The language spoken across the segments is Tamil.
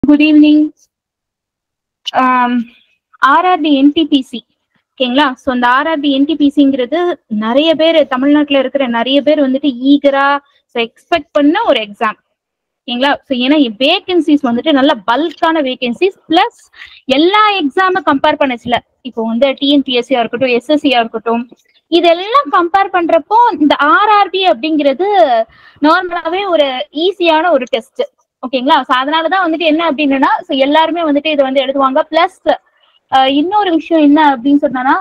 குட் ஈவினிங் ஆர்ஆர்பி என்டிபிசி ஓகேங்களா ஸோ அந்த ஆர்ஆர்பி என்டிபிசிங்கிறது நிறைய பேர் தமிழ்நாட்டில் இருக்கிற நிறைய பேர் வந்துட்டு ஈகரா ஸோ எக்ஸ்பெக்ட் பண்ண ஒரு எக்ஸாம் ஓகேங்களா ஸோ ஏன்னா வேகன்சிஸ் வந்துட்டு நல்ல பல்கான வேகன்சிஸ் பிளஸ் எல்லா எக்ஸாமும் கம்பேர் பண்ணச்சுல இப்போ வந்து டிஎன்பிஎஸ்சியா இருக்கட்டும் எஸ்எஸ்சியா இருக்கட்டும் இதெல்லாம் கம்பேர் பண்றப்போ இந்த ஆர்ஆர்பி அப்படிங்கிறது நார்மலாவே ஒரு ஈஸியான ஒரு டெஸ்ட் ஓகேங்களா ஸோ அதனாலதான் வந்துட்டு என்ன அப்படின்னா ஸோ எல்லாருமே வந்துட்டு இதை வந்து எழுதுவாங்க பிளஸ் இன்னொரு விஷயம் என்ன அப்படின்னு சொன்னா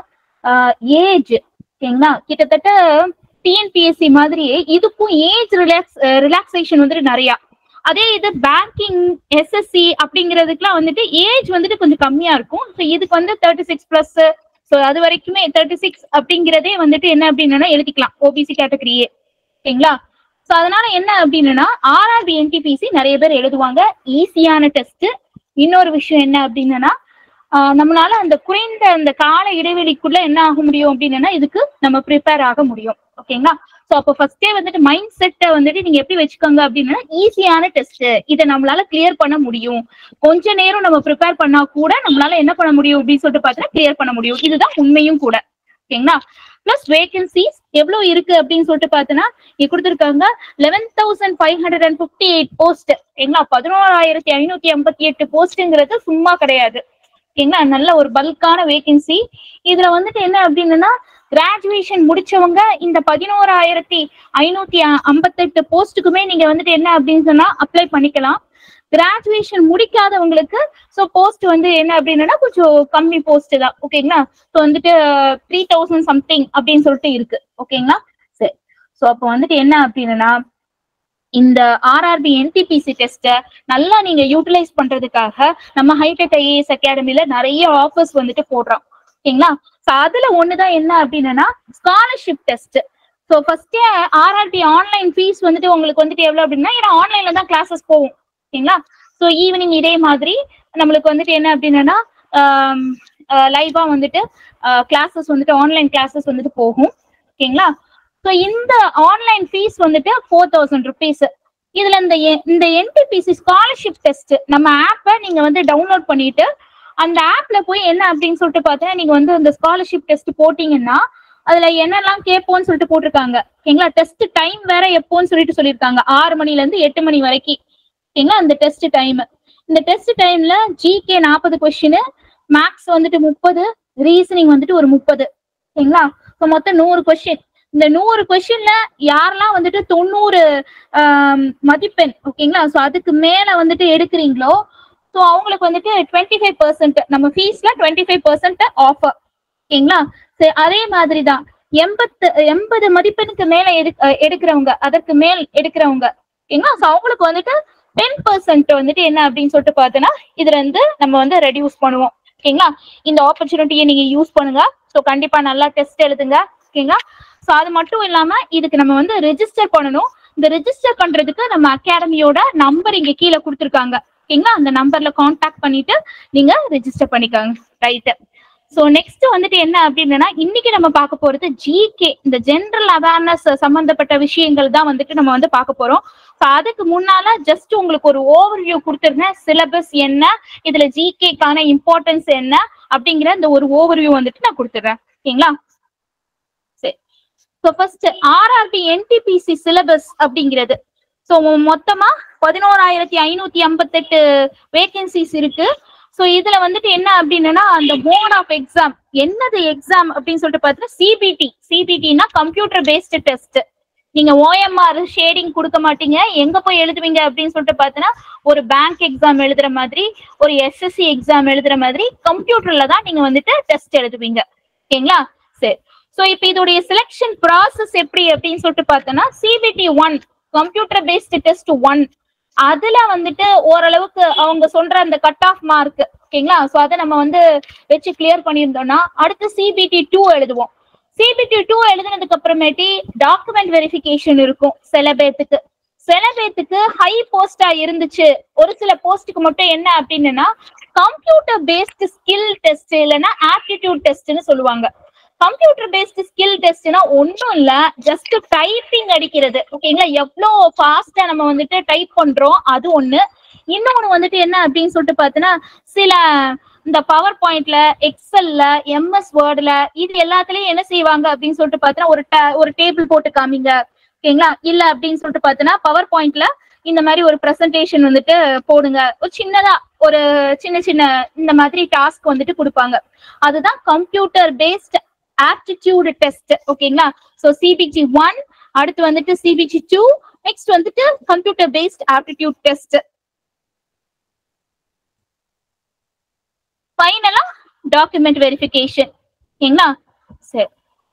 ஏஜ் ஓகேங்களா கிட்டத்தட்ட டிஎன்பிஎஸ்சி மாதிரியே இதுக்கும் ஏஜ் ரிலாக்ஸ் ரிலாக்ஸேஷன் வந்துட்டு நிறையா அதே இது பேங்கிங் எஸ்எஸ்சி அப்படிங்கிறதுக்குலாம் வந்துட்டு ஏஜ் வந்துட்டு கொஞ்சம் கம்மியா இருக்கும் ஸோ இதுக்கு வந்து தேர்ட்டி சிக்ஸ் பிளஸ் ஸோ அது வரைக்குமே தேர்ட்டி சிக்ஸ் அப்படிங்கிறதே வந்துட்டு என்ன அப்படின்னா எழுதிக்கலாம் ஓபிசி கேட்டகரியே ஓகேங்களா ஸோ அதனால என்ன அப்படின்னா ஆர்ஆர்பி என்டிபிசி நிறைய பேர் எழுதுவாங்க ஈஸியான டெஸ்ட் இன்னொரு விஷயம் என்ன அப்படின்னா நம்மளால அந்த குறைந்த அந்த கால இடைவெளிக்குள்ள என்ன ஆக முடியும் அப்படின்னா இதுக்கு நம்ம ப்ரிப்பேர் ஆக முடியும் ஓகேங்களா ஸோ அப்போ ஃபர்ஸ்டே வந்துட்டு மைண்ட் செட்டை வந்துட்டு நீங்க எப்படி வச்சுக்கோங்க அப்படின்னா ஈஸியான டெஸ்ட் இதை நம்மளால கிளியர் பண்ண முடியும் கொஞ்ச நேரம் நம்ம ப்ரிப்பேர் பண்ணா கூட நம்மளால என்ன பண்ண முடியும் அப்படின்னு சொல்லிட்டு பார்த்தா கிளியர் பண்ண முடியும் இதுதான் உண்மையும் கூட ஓகேங்களா பிளஸ் வேகன்சிஸ் எவ்வளவு இருக்கு அப்படின்னு சொல்லிட்டு பார்த்தோன்னா இங்க கொடுத்துருக்காங்க eleven thousand five hundred and fifty eight post ஓகேங்களா பதினோராயிரத்தி ஐநூத்தி ஐம்பத்தி எட்டு போஸ்ட்ங்கிறது சும்மா கிடையாது ஓகேங்களா நல்ல ஒரு பல்கான வேகன்சி இதுல வந்துட்டு என்ன அப்படின்னா கிராஜுவேஷன் முடிச்சவங்க இந்த பதினோராயிரத்தி ஐநூத்தி ஐம்பத்தெட்டு போஸ்ட்டுக்குமே நீங்க வந்துட்டு என்ன அப்படின்னு சொன்னா அப்ளை பண்ணிக்கலாம் கிராஜுவேஷன் முடிக்காதவங்களுக்கு ஸோ போஸ்ட் வந்து என்ன அப்படின்னா கொஞ்சம் கம்மி போஸ்ட் தான் ஓகேங்களா ஸோ வந்துட்டு த்ரீ தௌசண்ட் சம்திங் அப்படின்னு சொல்லிட்டு இருக்கு ஓகேங்களா சரி ஸோ அப்போ வந்துட்டு என்ன அப்படின்னா இந்த ஆர்ஆர்பி என்டிபிசி டெஸ்ட்டை நல்லா நீங்க யூட்டிலைஸ் பண்றதுக்காக நம்ம ஹைடெக் ஐஏஎஸ் அகாடமில நிறைய ஆஃபர்ஸ் வந்துட்டு போடுறோம் ஓகேங்களா ஸோ அதுல ஒண்ணுதான் என்ன அப்படின்னா ஸ்காலர்ஷிப் டெஸ்ட் ஸோ ஃபர்ஸ்டே ஆர்ஆர்பி ஆன்லைன் ஃபீஸ் வந்துட்டு உங்களுக்கு வந்துட்டு எவ்வளவு அப்படின்னா ஏன்னா ஆன்லைன்ல தான் கிளாஸஸ் போகும் ஓகேங்களா ஸோ ஈவினிங் இதே மாதிரி நம்மளுக்கு வந்துட்டு என்ன அப்படின்னா லைவா வந்துட்டு கிளாஸஸ் வந்துட்டு ஆன்லைன் கிளாஸஸ் வந்துட்டு போகும் ஓகேங்களா ஸோ இந்த ஆன்லைன் ஃபீஸ் வந்துட்டு ஃபோர் தௌசண்ட் ருபீஸ் இதுல இந்த இந்த என்டிபிசி ஸ்காலர்ஷிப் டெஸ்ட் நம்ம ஆப்பை நீங்க வந்து டவுன்லோட் பண்ணிட்டு அந்த ஆப்ல போய் என்ன அப்படின்னு சொல்லிட்டு பார்த்தீங்கன்னா நீங்க வந்து அந்த ஸ்காலர்ஷிப் டெஸ்ட் போட்டீங்கன்னா அதுல என்னெல்லாம் கேட்போம்னு சொல்லிட்டு போட்டிருக்காங்க ஓகேங்களா டெஸ்ட் டைம் வேற எப்போன்னு சொல்லிட்டு சொல்லியிருக்காங்க ஆறு மணில இருந்து எட்டு மணி வரைக்கும் ஓகேங்களா அந்த டெஸ்ட் டைம் இந்த டெஸ்ட் டைம்ல ஜிகே நாற்பது கொஸ்டின் மேக்ஸ் வந்துட்டு முப்பது ரீசனிங் வந்துட்டு ஒரு முப்பது ஓகேங்களா ஸோ மொத்தம் நூறு கொஸ்டின் இந்த நூறு கொஸ்டின்ல யாரெல்லாம் வந்துட்டு தொண்ணூறு மதிப்பெண் ஓகேங்களா ஸோ அதுக்கு மேல வந்துட்டு எடுக்கிறீங்களோ ஸோ அவங்களுக்கு வந்துட்டு டுவெண்ட்டி ஃபைவ் பர்சன்ட் நம்ம ஃபீஸ்ல டுவெண்ட்டி ஃபைவ் பர்சன்ட் ஆஃபர் ஓகேங்களா சரி அதே மாதிரி தான் எண்பத்து எண்பது மதிப்பெண்ணுக்கு மேல எடு எடுக்கிறவங்க அதற்கு மேல் எடுக்கிறவங்க ஓகேங்களா ஸோ அவங்களுக்கு வந்துட்டு டென் பர்சன்ட் வந்துட்டு என்ன அப்படின்னு சொல்லிட்டு பார்த்தோன்னா இதுல இருந்து நம்ம வந்து ரெடியூஸ் பண்ணுவோம் ஓகேங்களா இந்த ஆப்பர்ச்சுனிட்டியை நீங்க யூஸ் பண்ணுங்க ஸோ கண்டிப்பா நல்லா டெஸ்ட் எழுதுங்க ஓகேங்களா ஸோ அது மட்டும் இல்லாம இதுக்கு நம்ம வந்து ரெஜிஸ்டர் பண்ணணும் இந்த ரெஜிஸ்டர் பண்றதுக்கு நம்ம அகாடமியோட நம்பர் இங்க கீழே கொடுத்துருக்காங்க ஓகேங்களா அந்த நம்பர்ல கான்டாக்ட் பண்ணிட்டு நீங்க ரெஜிஸ்டர் பண்ணிக்கோங்க ரைட்டு ஸோ நெக்ஸ்ட் வந்துட்டு என்ன அப்படின்னா இன்னைக்கு நம்ம பார்க்க போறது ஜிகே இந்த ஜென்ரல் அவேர்னஸ் சம்பந்தப்பட்ட விஷயங்கள் தான் வந்துட்டு நம்ம வந்து பார்க்க போறோம் ஸோ அதுக்கு முன்னால ஜஸ்ட் உங்களுக்கு ஒரு ஓவர் வியூ கொடுத்துருந்தேன் சிலபஸ் என்ன இதுல ஜிகேக்கான இம்பார்ட்டன்ஸ் என்ன அப்படிங்கிற இந்த ஒரு ஓவர் வியூ வந்துட்டு நான் கொடுத்துட்றேன் ஓகேங்களா சரி so first RRB NTPC syllabus அப்படிங்கிறது ஸோ மொத்தமா பதினோராயிரத்தி ஐநூத்தி ஐம்பத்தெட்டு வேகன்சிஸ் இருக்கு ஸோ இதுல வந்துட்டு என்ன அப்படின்னா அந்த மோட் ஆஃப் எக்ஸாம் என்னது எக்ஸாம் அப்படின்னு சொல்லிட்டு பார்த்தீங்கன்னா சிபிடி சிபிடினா கம்ப்யூட்டர் பேஸ்டு டெஸ்ட் நீங்க ஓஎம்ஆர் ஷேடிங் கொடுக்க மாட்டீங்க எங்க போய் எழுதுவீங்க அப்படின்னு சொல்லிட்டு பார்த்தீங்கன்னா ஒரு பேங்க் எக்ஸாம் எழுதுற மாதிரி ஒரு எஸ்எஸ்சி எக்ஸாம் எழுதுற மாதிரி கம்ப்யூட்டர்ல தான் நீங்க வந்துட்டு டெஸ்ட் எழுதுவீங்க ஓகேங்களா சரி ஸோ இப்போ இதோடைய செலெக்ஷன் ப்ராசஸ் எப்படி அப்படின்னு சொல்லிட்டு பார்த்தோன்னா CBT one computer based test one அதுல வந்துட்டு ஓரளவுக்கு அவங்க சொல்ற அந்த கட் ஆஃப் மார்க் ஓகேங்களா ஸோ அதை நம்ம வந்து வச்சு கிளியர் பண்ணியிருந்தோம்னா அடுத்து சிபிடி டூ எழுதுவோம் சிபிடி டூ எழுதுனதுக்கு அப்புறமேட்டி டாக்குமெண்ட் வெரிஃபிகேஷன் இருக்கும் சில பேத்துக்கு சில பேத்துக்கு ஹை போஸ்டா இருந்துச்சு ஒரு சில போஸ்ட்டுக்கு மட்டும் என்ன அப்படின்னா கம்ப்யூட்டர் பேஸ்டு ஸ்கில் டெஸ்ட் இல்லைன்னா ஆப்டிடியூட் டெஸ்ட்னு சொல்லுவாங்க கம்ப்யூட்டர் பேஸ்டு ஸ்கில் டெஸ்ட்னா ஒன்றும் இல்ல ஜஸ்ட் டைப்பிங் அடிக்கிறது ஓகேங்களா எவ்வளோ ஃபாஸ்டா நம்ம வந்துட்டு டைப் பண்றோம் அது ஒண்ணு இன்னொன்னு வந்துட்டு என்ன அப்படின்னு சொல்லிட்டு பார்த்தோன்னா சில இந்த பவர் பாயிண்ட்ல எக்ஸல்ல எம்எஸ் வேர்டுல இது எல்லாத்துலயும் என்ன செய்வாங்க அப்படின்னு சொல்லிட்டு பார்த்தோன்னா ஒரு ta- ஒரு டேபிள் போட்டு காமிங்க ஓகேங்களா இல்ல அப்படின்னு சொல்லிட்டு பார்த்தோன்னா பவர் பாயிண்ட்ல இந்த மாதிரி ஒரு பிரசன்டேஷன் வந்துட்டு போடுங்க ஒரு சின்னதா ஒரு சின்ன சின்ன இந்த மாதிரி டாஸ்க் வந்துட்டு கொடுப்பாங்க அதுதான் கம்ப்யூட்டர் பேஸ்ட் ஆப்டிடியூட் டெஸ்ட் ஓகேங்களா சோ சிபிஜி ஒன் அடுத்து வந்துட்டு சிபிஜி டூ நெக்ஸ்ட் வந்துட்டு கம்ப்யூட்டர் பேஸ்ட் ஆப்டிடியூட் டெஸ்ட் ஃபைனலா டாக்குமெண்ட் வெரிஃபிகேஷன் ஓகேங்களா சரி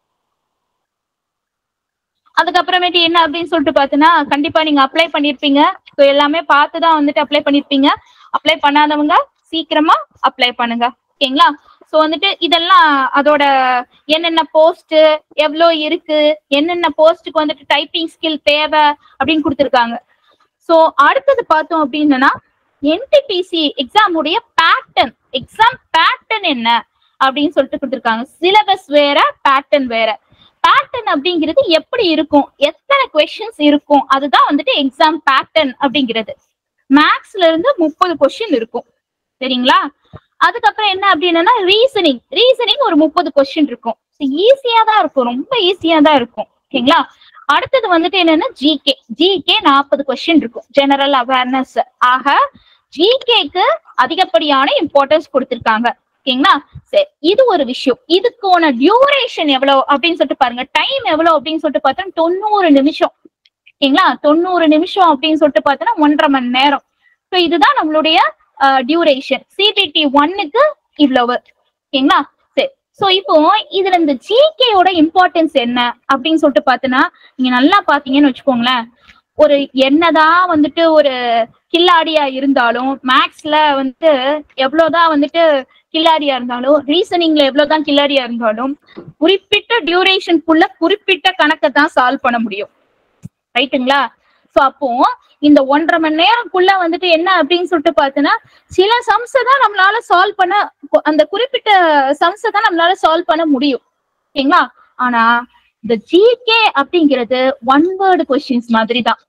அதுக்கப்புறமேட்டு என்ன அப்படின்னு சொல்லிட்டு பார்த்தீங்கன்னா கண்டிப்பா நீங்க அப்ளை பண்ணிருப்பீங்க ஸோ எல்லாமே பார்த்து தான் வந்துட்டு அப்ளை பண்ணிருப்பீங்க அப்ளை பண்ணாதவங்க சீக்கிரமா அப்ளை பண்ணுங்க ஓகேங்களா ஸோ வந்துட்டு இதெல்லாம் அதோட என்னென்ன போஸ்ட் எவ்வளோ இருக்கு என்னென்ன போஸ்ட்டுக்கு வந்துட்டு டைப்பிங் ஸ்கில் தேவை அப்படின்னு கொடுத்துருக்காங்க ஸோ அடுத்தது பார்த்தோம் அப்படின்னா என்டிபிசி எக்ஸாம் உடைய பேட்டர்ன் எக்ஸாம் பேட்டர்ன் என்ன அப்படின்னு சொல்லிட்டு கொடுத்துருக்காங்க சிலபஸ் வேற பேட்டர்ன் வேற பேட்டர்ன் அப்படிங்கிறது எப்படி இருக்கும் எத்தனை கொஸ்டின்ஸ் இருக்கும் அதுதான் வந்துட்டு எக்ஸாம் பேட்டர்ன் அப்படிங்கிறது மேக்ஸ்ல இருந்து முப்பது கொஸ்டின் இருக்கும் சரிங்களா அதுக்கப்புறம் என்ன அப்படின்னா ரீசனிங் ரீசனிங் ஒரு முப்பது கொஸ்டின் இருக்கும் ஈஸியா தான் இருக்கும் ரொம்ப ஈஸியா தான் இருக்கும் ஓகேங்களா அடுத்தது வந்துட்டு என்னன்னா ஜிகே ஜிகே நாற்பது கொஸ்டின் இருக்கும் ஜெனரல் அவேர்னஸ் ஆக ஜிகேக்கு அதிகப்படியான இம்பார்ட்டன்ஸ் கொடுத்திருக்காங்க ஓகேங்களா சரி இது ஒரு விஷயம் இதுக்கான டியூரேஷன் எவ்வளவு அப்படின்னு சொல்லிட்டு பாருங்க டைம் எவ்வளவு அப்படின்னு சொல்லிட்டு பார்த்தா தொண்ணூறு நிமிஷம் ஓகேங்களா தொண்ணூறு நிமிஷம் அப்படின்னு சொல்லிட்டு பார்த்தோன்னா ஒன்றரை மணி நேரம் ஸோ இதுதான் நம்மளுடைய டியூரேஷன் சிபிடி ஒன்னுக்கு இவ்வளவு ஓகேங்களா சரி ஸோ இப்போ இதுல இந்த ஜிகேயோட இம்பார்ட்டன்ஸ் என்ன அப்படின்னு சொல்லிட்டு பார்த்தோன்னா நீங்க நல்லா பாத்தீங்கன்னு வச்சுக்கோங்களேன் ஒரு என்னதான் வந்துட்டு ஒரு கில்லாடியா இருந்தாலும் மேக்ஸ்ல வந்துட்டு எவ்வளவுதான் வந்துட்டு கில்லாடியா இருந்தாலும் ரீசனிங்ல எவ்வளவுதான் கில்லாடியா இருந்தாலும் குறிப்பிட்ட டியூரேஷனுக்குள்ள குறிப்பிட்ட கணக்கை தான் சால்வ் பண்ண முடியும் ரைட்டுங்களா சோ அப்போ இந்த ஒன்றரை மணி நேரம்குள்ள வந்துட்டு என்ன அப்படின்னு சொல்லிட்டு பார்த்தோன்னா சில சம்ஸை தான் நம்மளால சால்வ் பண்ண அந்த குறிப்பிட்ட சம்ஸை தான் நம்மளால சால்வ் பண்ண முடியும் ஓகேங்களா ஆனா இந்த ஜிகே அப்படிங்கிறது ஒன் வேர்டு கொஸ்டின்ஸ் மாதிரி தான்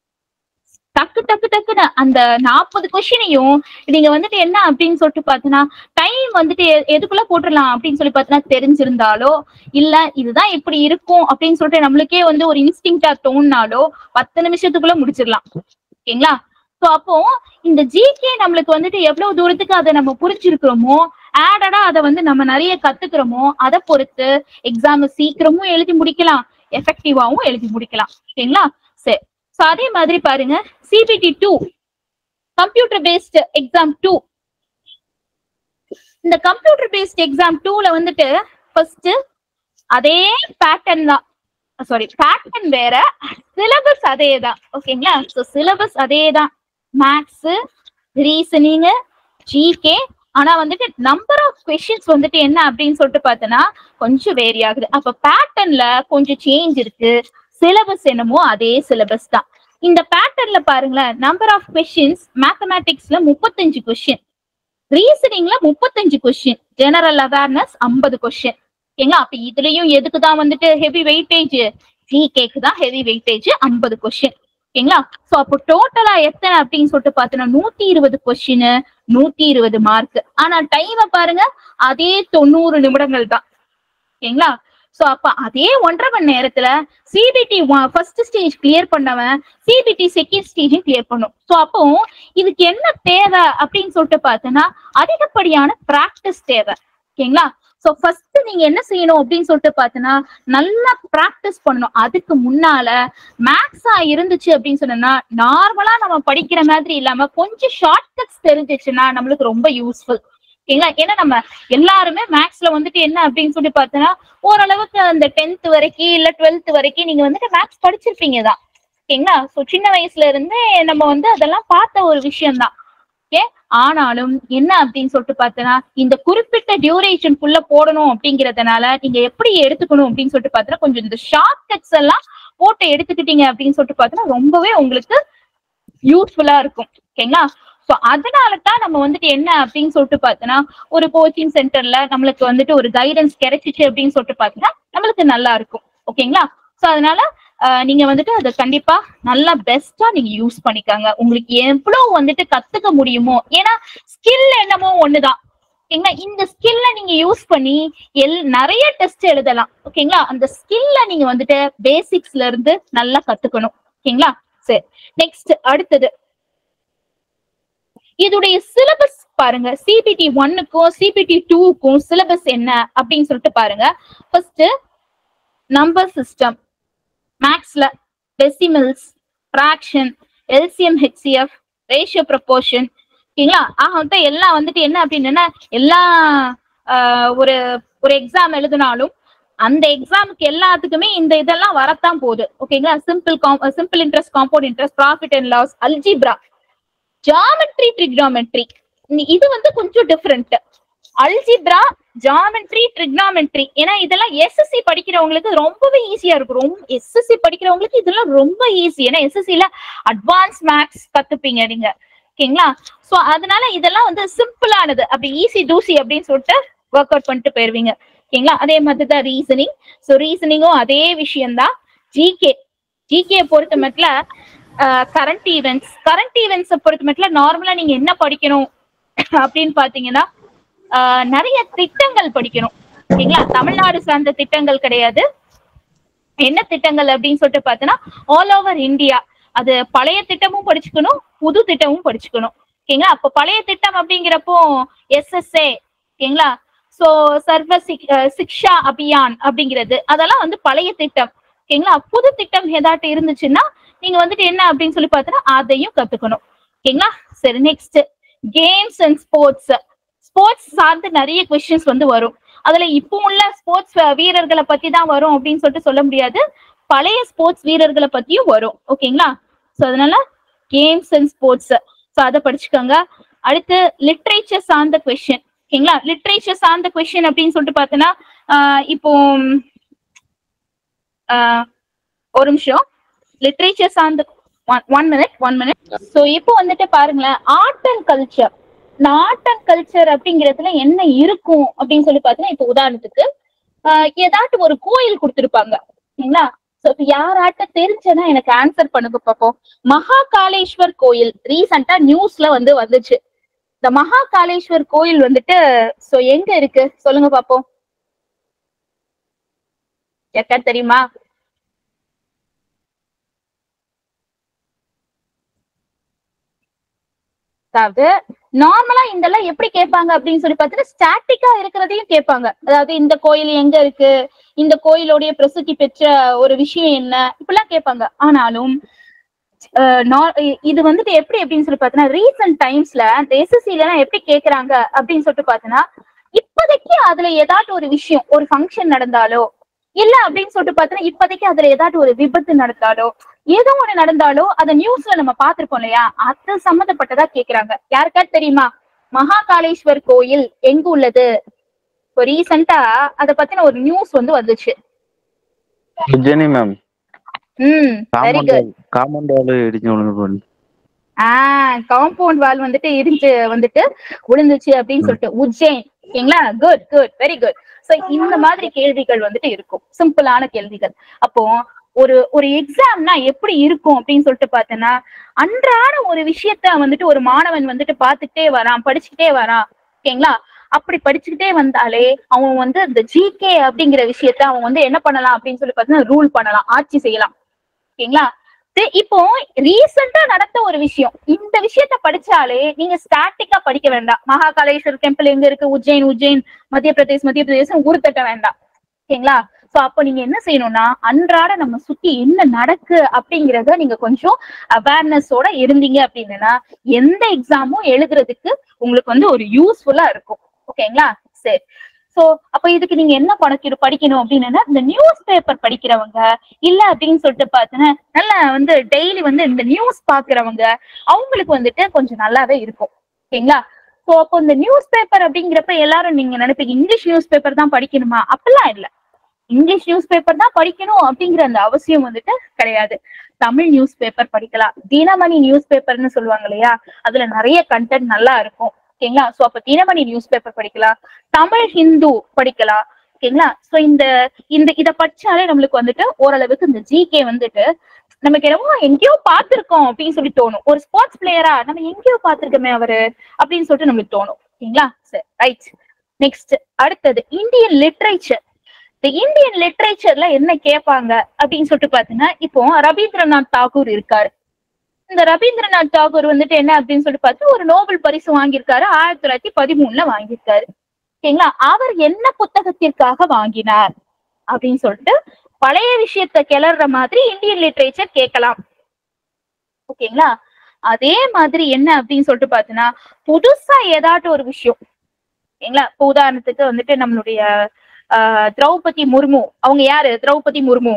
டக்கு டக்கு டக்குன்னு அந்த நாற்பது கொஸ்டினையும் நீங்க வந்துட்டு என்ன அப்படின்னு சொல்லிட்டு பார்த்தோன்னா டைம் வந்துட்டு எ- எதுக்குள்ள போட்டுடலாம் அப்படின்னு சொல்லி பார்த்தோன்னா தெரிஞ்சிருந்தாலோ இல்ல இதுதான் இப்படி இருக்கும் அப்படின்னு சொல்லிட்டு நம்மளுக்கே வந்து ஒரு இன்ஸ்டிங்டா தோணுனாலோ பத்து நிமிஷத்துக்குள்ள முடிச்சிடலாம் ஓகேங்களா சோ அப்போ இந்த ஜிகே நம்மளுக்கு வந்துட்டு எவ்வளவு தூரத்துக்கு அதை நம்ம புரிஞ்சிருக்கிறோமோ ஆடடா அதை வந்து நம்ம நிறைய கத்துக்கிறோமோ அதை பொறுத்து எக்ஸாம் சீக்கிரமும் எழுதி முடிக்கலாம் எஃபெக்டிவாவும் எழுதி முடிக்கலாம் ஓகேங்களா சரி சோ அதே மாதிரி பாருங்க CBT two computer based exam two இந்த கம்ப்யூட்டர் பேஸ்ட் எக்ஸாம் டூல வந்துட்டு ஃபர்ஸ்ட் அதே பேட்டர்ன் தான் சாரி பேட்டர்ன் வேற சிலபஸ் அதே தான் ஓகேங்களா ஸோ சிலபஸ் அதே தான் மேக்ஸ் ரீசனிங் ஜிகே ஆனா வந்துட்டு நம்பர் ஆஃப் கொஸ்டின்ஸ் வந்துட்டு என்ன அப்படின்னு சொல்லிட்டு பார்த்தோன்னா கொஞ்சம் வேரி ஆகுது அப்ப பேட்டர்ன்ல கொஞ்சம் சேஞ்ச் இருக்கு சிலபஸ் என்னமோ அதே சிலபஸ் தான் இந்த பேட்டர்ன்ல பாருங்களேன் நம்பர் ஆஃப் கொஸ்டின்ஸ் மேத்தமேட்டிக்ஸ்ல முப்பத்தஞ்சு கொஸ்டின் ரீசனிங்ல முப்பத்தஞ்சு கொஸ்டின் ஜெனரல் அவேர்னஸ் ஐம்பது கொஸ்டின் ஏங்க அப்ப இதுலயும் எதுக்கு தான் வந்துட்டு ஹெவி வெயிட்டேஜ் ஜிகேக்கு தான் ஹெவி வெயிட்டேஜ் ஐம்பது கொஸ்டின் ஓகேங்களா சோ அப்போ டோட்டலா எத்தனை அப்படின்னு சொல்லிட்டு பார்த்தோன்னா நூத்தி இருபது கொஸ்டின் நூத்தி இருபது மார்க் ஆனா டைமை பாருங்க அதே தொண்ணூறு நிமிடங்கள் தான் ஓகேங்களா சோ அப்ப அதே ஒன்றரை மணி நேரத்துல சிபிடி ஃபர்ஸ்ட் ஸ்டேஜ் கிளியர் பண்ணவன் சிபிடி செகண்ட் ஸ்டேஜும் கிளியர் பண்ணும் சோ அப்போ இதுக்கு என்ன தேவை அப்படின்னு சொல்லிட்டு பார்த்தோன்னா அதிகப்படியான பிராக்டிஸ் தேவை ஓகேங்களா சோ ஃபர்ஸ்ட் நீங்க என்ன செய்யணும் அப்படின்னு சொல்லிட்டு பார்த்தோன்னா நல்லா பிராக்டிஸ் பண்ணணும் அதுக்கு முன்னால மேக்ஸா இருந்துச்சு அப்படின்னு சொன்னா நார்மலா நம்ம படிக்கிற மாதிரி இல்லாம கொஞ்சம் ஷார்ட் கட்ஸ் தெரிஞ்சிச்சுன்னா நம்மளுக்கு ரொம்ப யூஸ்ஃபுல் ஓகேங்களா ஏன்னா நம்ம எல்லாருமே மேக்ஸ்ல வந்துட்டு என்ன அப்படின்னு சொல்லி பார்த்தோன்னா ஓரளவுக்கு அந்த டென்த் வரைக்கும் இல்ல டுவெல்த் வரைக்கும் நீங்க வந்துட்டு மேக்ஸ் படிச்சிருப்பீங்க தான் ஓகேங்களா சோ சின்ன வயசுல இருந்தே நம்ம வந்து அதெல்லாம் பார்த்த ஒரு விஷயம் தான் ஓகே ஆனாலும் என்ன அப்படின்னு சொல்லிட்டு பார்த்தோன்னா இந்த குறிப்பிட்ட டியூரேஷனுக்குள்ள போடணும் அப்படிங்கறதுனால நீங்க எப்படி எடுத்துக்கணும் அப்படின்னு சொல்லிட்டு பார்த்தோன்னா கொஞ்சம் இந்த ஷார்ட் கட்ஸ் எல்லாம் போட்டு எடுத்துக்கிட்டீங்க அப்படின்னு சொல்லிட்டு பார்த்தோன்னா ரொம்பவே உங்களுக்கு யூஸ்ஃபுல்லா இருக்கும் ஓகேங்களா சோ அதனால தான் நம்ம வந்துட்டு என்ன அப்படின்னு சொல்லிட்டு பார்த்தோன்னா ஒரு கோச்சிங் சென்டர்ல நம்மளுக்கு வந்துட்டு ஒரு கைடன்ஸ் கிடைச்சிச்சு அப்படின்னு சொல்லிட்டு பார்த்தோன்னா நம்மளுக்கு நல்லா இருக்கும் ஓகேங்களா சோ அதனால ஆஹ் நீங்க வந்துட்டு அதை கண்டிப்பா நல்லா பெஸ்டா நீங்க யூஸ் பண்ணிக்கோங்க உங்களுக்கு எவ்வளவு வந்துட்டு கத்துக்க முடியுமோ ஏன்னா ஸ்கில் என்னமோ ஒண்ணுதான் ஓகேங்களா இந்த ஸ்கில்ல நீங்க யூஸ் பண்ணி எல் நிறைய டெஸ்ட் எழுதலாம் ஓகேங்களா அந்த ஸ்கில்ல நீங்க வந்துட்டு பேசிக்ஸ்ல இருந்து நல்லா கத்துக்கணும் ஓகேங்களா சரி நெக்ஸ்ட் அடுத்தது இதோடைய சிலபஸ் பாருங்க சிபிடி ஒன்னுக்கும் சிபிடி டூக்கும் சிலபஸ் என்ன அப்படின்னு சொல்லிட்டு பாருங்க ஃபர்ஸ்ட் நம்பர் சிஸ்டம் மேக்ஸ்ல decimals fraction LCM HCF ratio proportion ஓகேங்களா ஆக மொத்தம் எல்லாம் வந்துட்டு என்ன அப்படின்னா எல்லா ஆஹ், ஒரு ஒரு எக்ஸாம் எழுதினாலும் அந்த எக்ஸாமுக்கு எல்லாத்துக்குமே இந்த இதெல்லாம் வரத்தான் போகுது ஓகேங்களா simple simple interest compound interest profit and loss algebra geometry trigonometry இது வந்து கொஞ்சம் டிஃப்ரெண்ட் அல்ஜிப்ரா ஜாமெட்ரி ட்ரிக்னாமெட்ரி ஏன்னா இதெல்லாம் எஸ்எஸ்சி படிக்கிறவங்களுக்கு ரொம்பவே ஈஸியா இருக்கும் ரொம்ப எஸ்எஸ்சி படிக்கிறவங்களுக்கு இதெல்லாம் ரொம்ப ஈஸி ஏன்னா எஸ்எஸ்சில அட்வான்ஸ் மேக்ஸ் கத்துப்பீங்க நீங்க ஓகேங்களா சோ அதனால இதெல்லாம் வந்து சிம்பிளானது அப்படி ஈஸி டூசி அப்படின்னு சொல்லிட்டு ஒர்க் அவுட் பண்ணிட்டு போயிருவீங்க ஓகேங்களா அதே மாதிரி தான் ரீசனிங் ஸோ ரீசனிங்கும் அதே விஷயம்தான் ஜிகே ஜிகே பொறுத்த மட்டும் கரண்ட் ஈவெண்ட்ஸ் கரண்ட் ஈவெண்ட்ஸை பொறுத்த மட்டும் நார்மலா நீங்க என்ன படிக்கணும் அப்படின்னு பாத்தீங்கன்னா ஆஹ் நிறைய திட்டங்கள் படிக்கணும் ஓகேங்களா தமிழ்நாடு சார்ந்த திட்டங்கள் கிடையாது என்ன திட்டங்கள் அப்படின்னு சொல்லிட்டு பார்த்தோன்னா ஆல் ஓவர் இந்தியா அது பழைய திட்டமும் படிச்சுக்கணும் புது திட்டமும் படிச்சுக்கணும் ஓகேங்களா அப்ப பழைய திட்டம் அப்படிங்கிறப்போ எஸ்எஸ்ஏ ஓகேங்களா சோ சர்வ சிக்- அஹ் சிக்ஷா அபியான் அப்படிங்கிறது அதெல்லாம் வந்து பழைய திட்டம் ஓகேங்களா புது திட்டம் ஏதாட்டு இருந்துச்சுன்னா நீங்க வந்துட்டு என்ன அப்படின்னு சொல்லி பார்த்தோன்னா அதையும் கத்துக்கணும் ஓகேங்களா சரி next games and sports sports சார்ந்து நிறைய கொஸ்டின்ஸ் வந்து வரும் அதுல இப்போ உள்ள ஸ்போர்ட்ஸ் வீரர்களை பத்தி தான் வரும் அப்படின்னு சொல்லிட்டு சொல்ல முடியாது பழைய ஸ்போர்ட்ஸ் வீரர்களை பத்தியும் வரும் ஓகேங்களா சோ அதனால கேம்ஸ் அண்ட் ஸ்போர்ட்ஸ் ஸோ அதை படிச்சுக்கோங்க அடுத்து லிட்ரேச்சர் சார்ந்த கொஸ்டின் ஓகேங்களா லிட்ரேச்சர் சார்ந்த கொஸ்டின் அப்படின்னு சொல்லிட்டு பார்த்தோன்னா ஆஹ் இப்போ ஆஹ் ஒரு நிமிஷம் லிட்ரேச்சர் சார்ந்த one minute one minute so இப்போ வந்துட்டு பாருங்களேன் ஆர்ட் அண்ட் கல்ச்சர் இந்த ஆர்ட் அண்ட் கல்ச்சர் அப்படிங்கிறதுல என்ன இருக்கும் அப்படின்னு சொல்லி பார்த்தீங்கன்னா இப்போ உதாரணத்துக்கு ஆஹ் ஏதாட்டும் ஒரு கோயில் கொடுத்துருப்பாங்க சரிங்களா சோ இப்ப யாராட்ட தெரிஞ்சனா எனக்கு ஆன்சர் பண்ணுங்க பாப்போம் மகா காளேஸ்வர் கோயில் ரீசெண்டா நியூஸ்ல வந்து வந்துச்சு இந்த மகா காளேஸ்வர் கோயில் வந்துட்டு சோ எங்க இருக்கு சொல்லுங்க பாப்போம் யாருக்கா தெரியுமா அதாவது நார்மலா இதெல்லாம் எப்படி கேட்பாங்க அப்படின்னு சொல்லி பார்த்தீங்கன்னா ஸ்டாட்டிக்கா இருக்கிறதையும் கேட்பாங்க அதாவது இந்த கோயில் எங்க இருக்கு இந்த கோயிலோடைய பிரசித்தி பெற்ற ஒரு விஷயம் என்ன இப்படிலாம் கேட்பாங்க ஆனாலும் அஹ், நா- இ- இது வந்துட்டு எப்படி அப்படின்னு சொல்லி பார்த்தீங்கன்னா ரீசெண்ட் டைம்ஸ்ல இந்த எஸ்எஸ்சில எல்லாம் எப்படி கேக்குறாங்க அப்படின்னு சொல்லிட்டு பார்த்தீங்கன்னா இப்போதைக்கு அதுல ஏதாட்டும் ஒரு விஷயம் ஒரு ஃபங்க்ஷன் நடந்தாலோ இல்ல அப்படின்னு சொல்லிட்டு பார்த்தீங்கன்னா இப்போதைக்கு அதுல ஏதாட்டும் ஒரு விபத்து நடந்தாலோ ஏதோ ஒண்ணு நடந்தாலோ அத நியூஸ்ல நம்ம பார்த்திருப்போம் இல்லையா அது சம்மந்தப்பட்டதா கேக்குறாங்க யாருக்காவது தெரியுமா மகாகாளேஸ்வர் கோயில் எங்க உள்ளது இப்போ ரீசெண்டா அத பத்தின ஒரு நியூஸ் வந்து வந்துச்சு Ujjaini ma'am hmm very good compound wall இடிஞ்சு விழுந்து போகுது ஆஹ் காம்பவுண்ட் வால் வந்துட்டு இடிஞ்சு வந்துட்டு விழுந்துச்சு அப்படின்னு சொல்லிட்டு உஜ்ஜைன் ஓகேங்களா good good very good so இந்த மாதிரி கேள்விகள் வந்துட்டு இருக்கும் சிம்பிளான கேள்விகள் அப்போ ஒரு ஒரு எக்ஸாம்னா எப்படி இருக்கும் அப்படின்னு சொல்லிட்டு பார்த்தேன்னா அன்றாட ஒரு விஷயத்த வந்துட்டு ஒரு மாணவன் வந்துட்டு பார்த்துக்கிட்டே வரான் படிச்சுக்கிட்டே வரான் ஓகேங்களா அப்படி படிச்சுக்கிட்டே வந்தாலே அவன் வந்து இந்த ஜிகே அப்படிங்கிற விஷயத்த அவன் வந்து என்ன பண்ணலாம் அப்படின்னு சொல்லி பார்த்தீங்கன்னா ரூல் பண்ணலாம் ஆட்சி செய்யலாம் ஓகேங்களா தெ- இப்போ ரீசெண்டா நடந்த ஒரு விஷயம் இந்த விஷயத்த படிச்சாலே நீங்க ஸ்டாட்டிக்கா படிக்க வேண்டாம் மகாகாலேஸ்வர் டெம்பிள் எங்க இருக்கு உஜ்ஜைன் உஜ்ஜைன் மத்திய பிரதேஷ் மத்திய பிரதேசம் ஊர் தட்ட வேண்டாம் ஓகேங்களா சோ அப்ப நீங்க என்ன செய்யணும்னா அன்றாட நம்ம சுத்தி என்ன நடக்கு அப்படிங்கறத நீங்க கொஞ்சம் அவேர்னஸோட இருந்தீங்க அப்படின்னா எந்த எக்ஸாமும் எழுதுறதுக்கு உங்களுக்கு வந்து ஒரு யூஸ்ஃபுல்லா இருக்கும் ஓகேங்களா சரி சோ அப்ப இதுக்கு நீங்க என்ன படிக்கணும் படிக்கணும் அப்படின்னா இந்த நியூஸ் பேப்பர் படிக்கிறவங்க இல்ல அப்படின்னு சொல்லிட்டு பார்த்தீங்கன்னா நல்லா வந்து டெய்லி வந்து இந்த நியூஸ் பாக்குறவங்க அவங்களுக்கு வந்துட்டு கொஞ்சம் நல்லாவே இருக்கும் ஓகேங்களா சோ அப்போ இந்த நியூஸ் பேப்பர் அப்படிங்கிறப்ப எல்லாரும் நீங்க நினைப்பீங்க இங்கிலீஷ் நியூஸ் பேப்பர் தான் படிக்கணுமா அப்படிலாம் இல்ல இங்கிலீஷ் நியூஸ் பேப்பர் தான் படிக்கணும் அப்படிங்கிற அந்த அவசியம் வந்துட்டு கிடையாது தமிழ் நியூஸ் பேப்பர் படிக்கலாம் தினமணி நியூஸ் பேப்பர்னு சொல்லுவாங்க இல்லையா அதுல நிறைய கண்டென்ட் நல்லா இருக்கும் ஓகேங்களா சோ அப்ப தினமணி நியூஸ் பேப்பர் படிக்கலாம் தமிழ் ஹிந்து படிக்கலாம் ஓகேங்களா சோ இந்த இந்த இத படிச்சாலே நம்மளுக்கு வந்துட்டு ஓரளவுக்கு இந்த ஜிகே வந்துட்டு நமக்கு என்னமோ எங்கேயோ பார்த்திருக்கோம் அப்படின்னு சொல்லி தோணும் ஒரு ஸ்போர்ட்ஸ் பிளேயரா நம்ம எங்கேயோ பார்த்திருக்கோமே அவரு அப்படின்னு சொல்லிட்டு நம்மளுக்கு தோணும் ஓகேங்களா சரி ரைட் நெக்ஸ்ட் அடுத்தது இந்தியன் லிட்ரேச்சர் இந்த இந்தியன் லிட்ரேச்சர்ல என்ன கேட்பாங்க அப்படின்னு சொல்லிட்டு பாத்தீங்கன்னா இப்போ ரவீந்திரநாத் தாகூர் இருக்காரு இந்த ரவீந்திரநாத் தாகூர் வந்துட்டு என்ன அப்படின்னு சொல்லிட்டு பார்த்தா ஒரு நோபல் பரிசு வாங்கியிருக்காரு ஆயிரத்தி தொள்ளாயிரத்தி பதிமூணுல வாங்கியிருக்காரு ஓகேங்களா அவர் என்ன புத்தகத்திற்காக வாங்கினார் அப்படின்னு சொல்லிட்டு பழைய விஷயத்த கிளற மாதிரி இந்தியன் லிட்ரேச்சர் கேட்கலாம் ஓகேங்களா அதே மாதிரி என்ன அப்படின்னு சொல்லிட்டு பாத்தீங்கன்னா புதுசா ஏதாட்டும் ஒரு விஷயம் ஓகேங்களா இப்போ உதாரணத்துக்கு வந்துட்டு நம்மளுடைய ஆஹ், திரௌபதி முர்மு அவங்க யாரு திரௌபதி முர்மு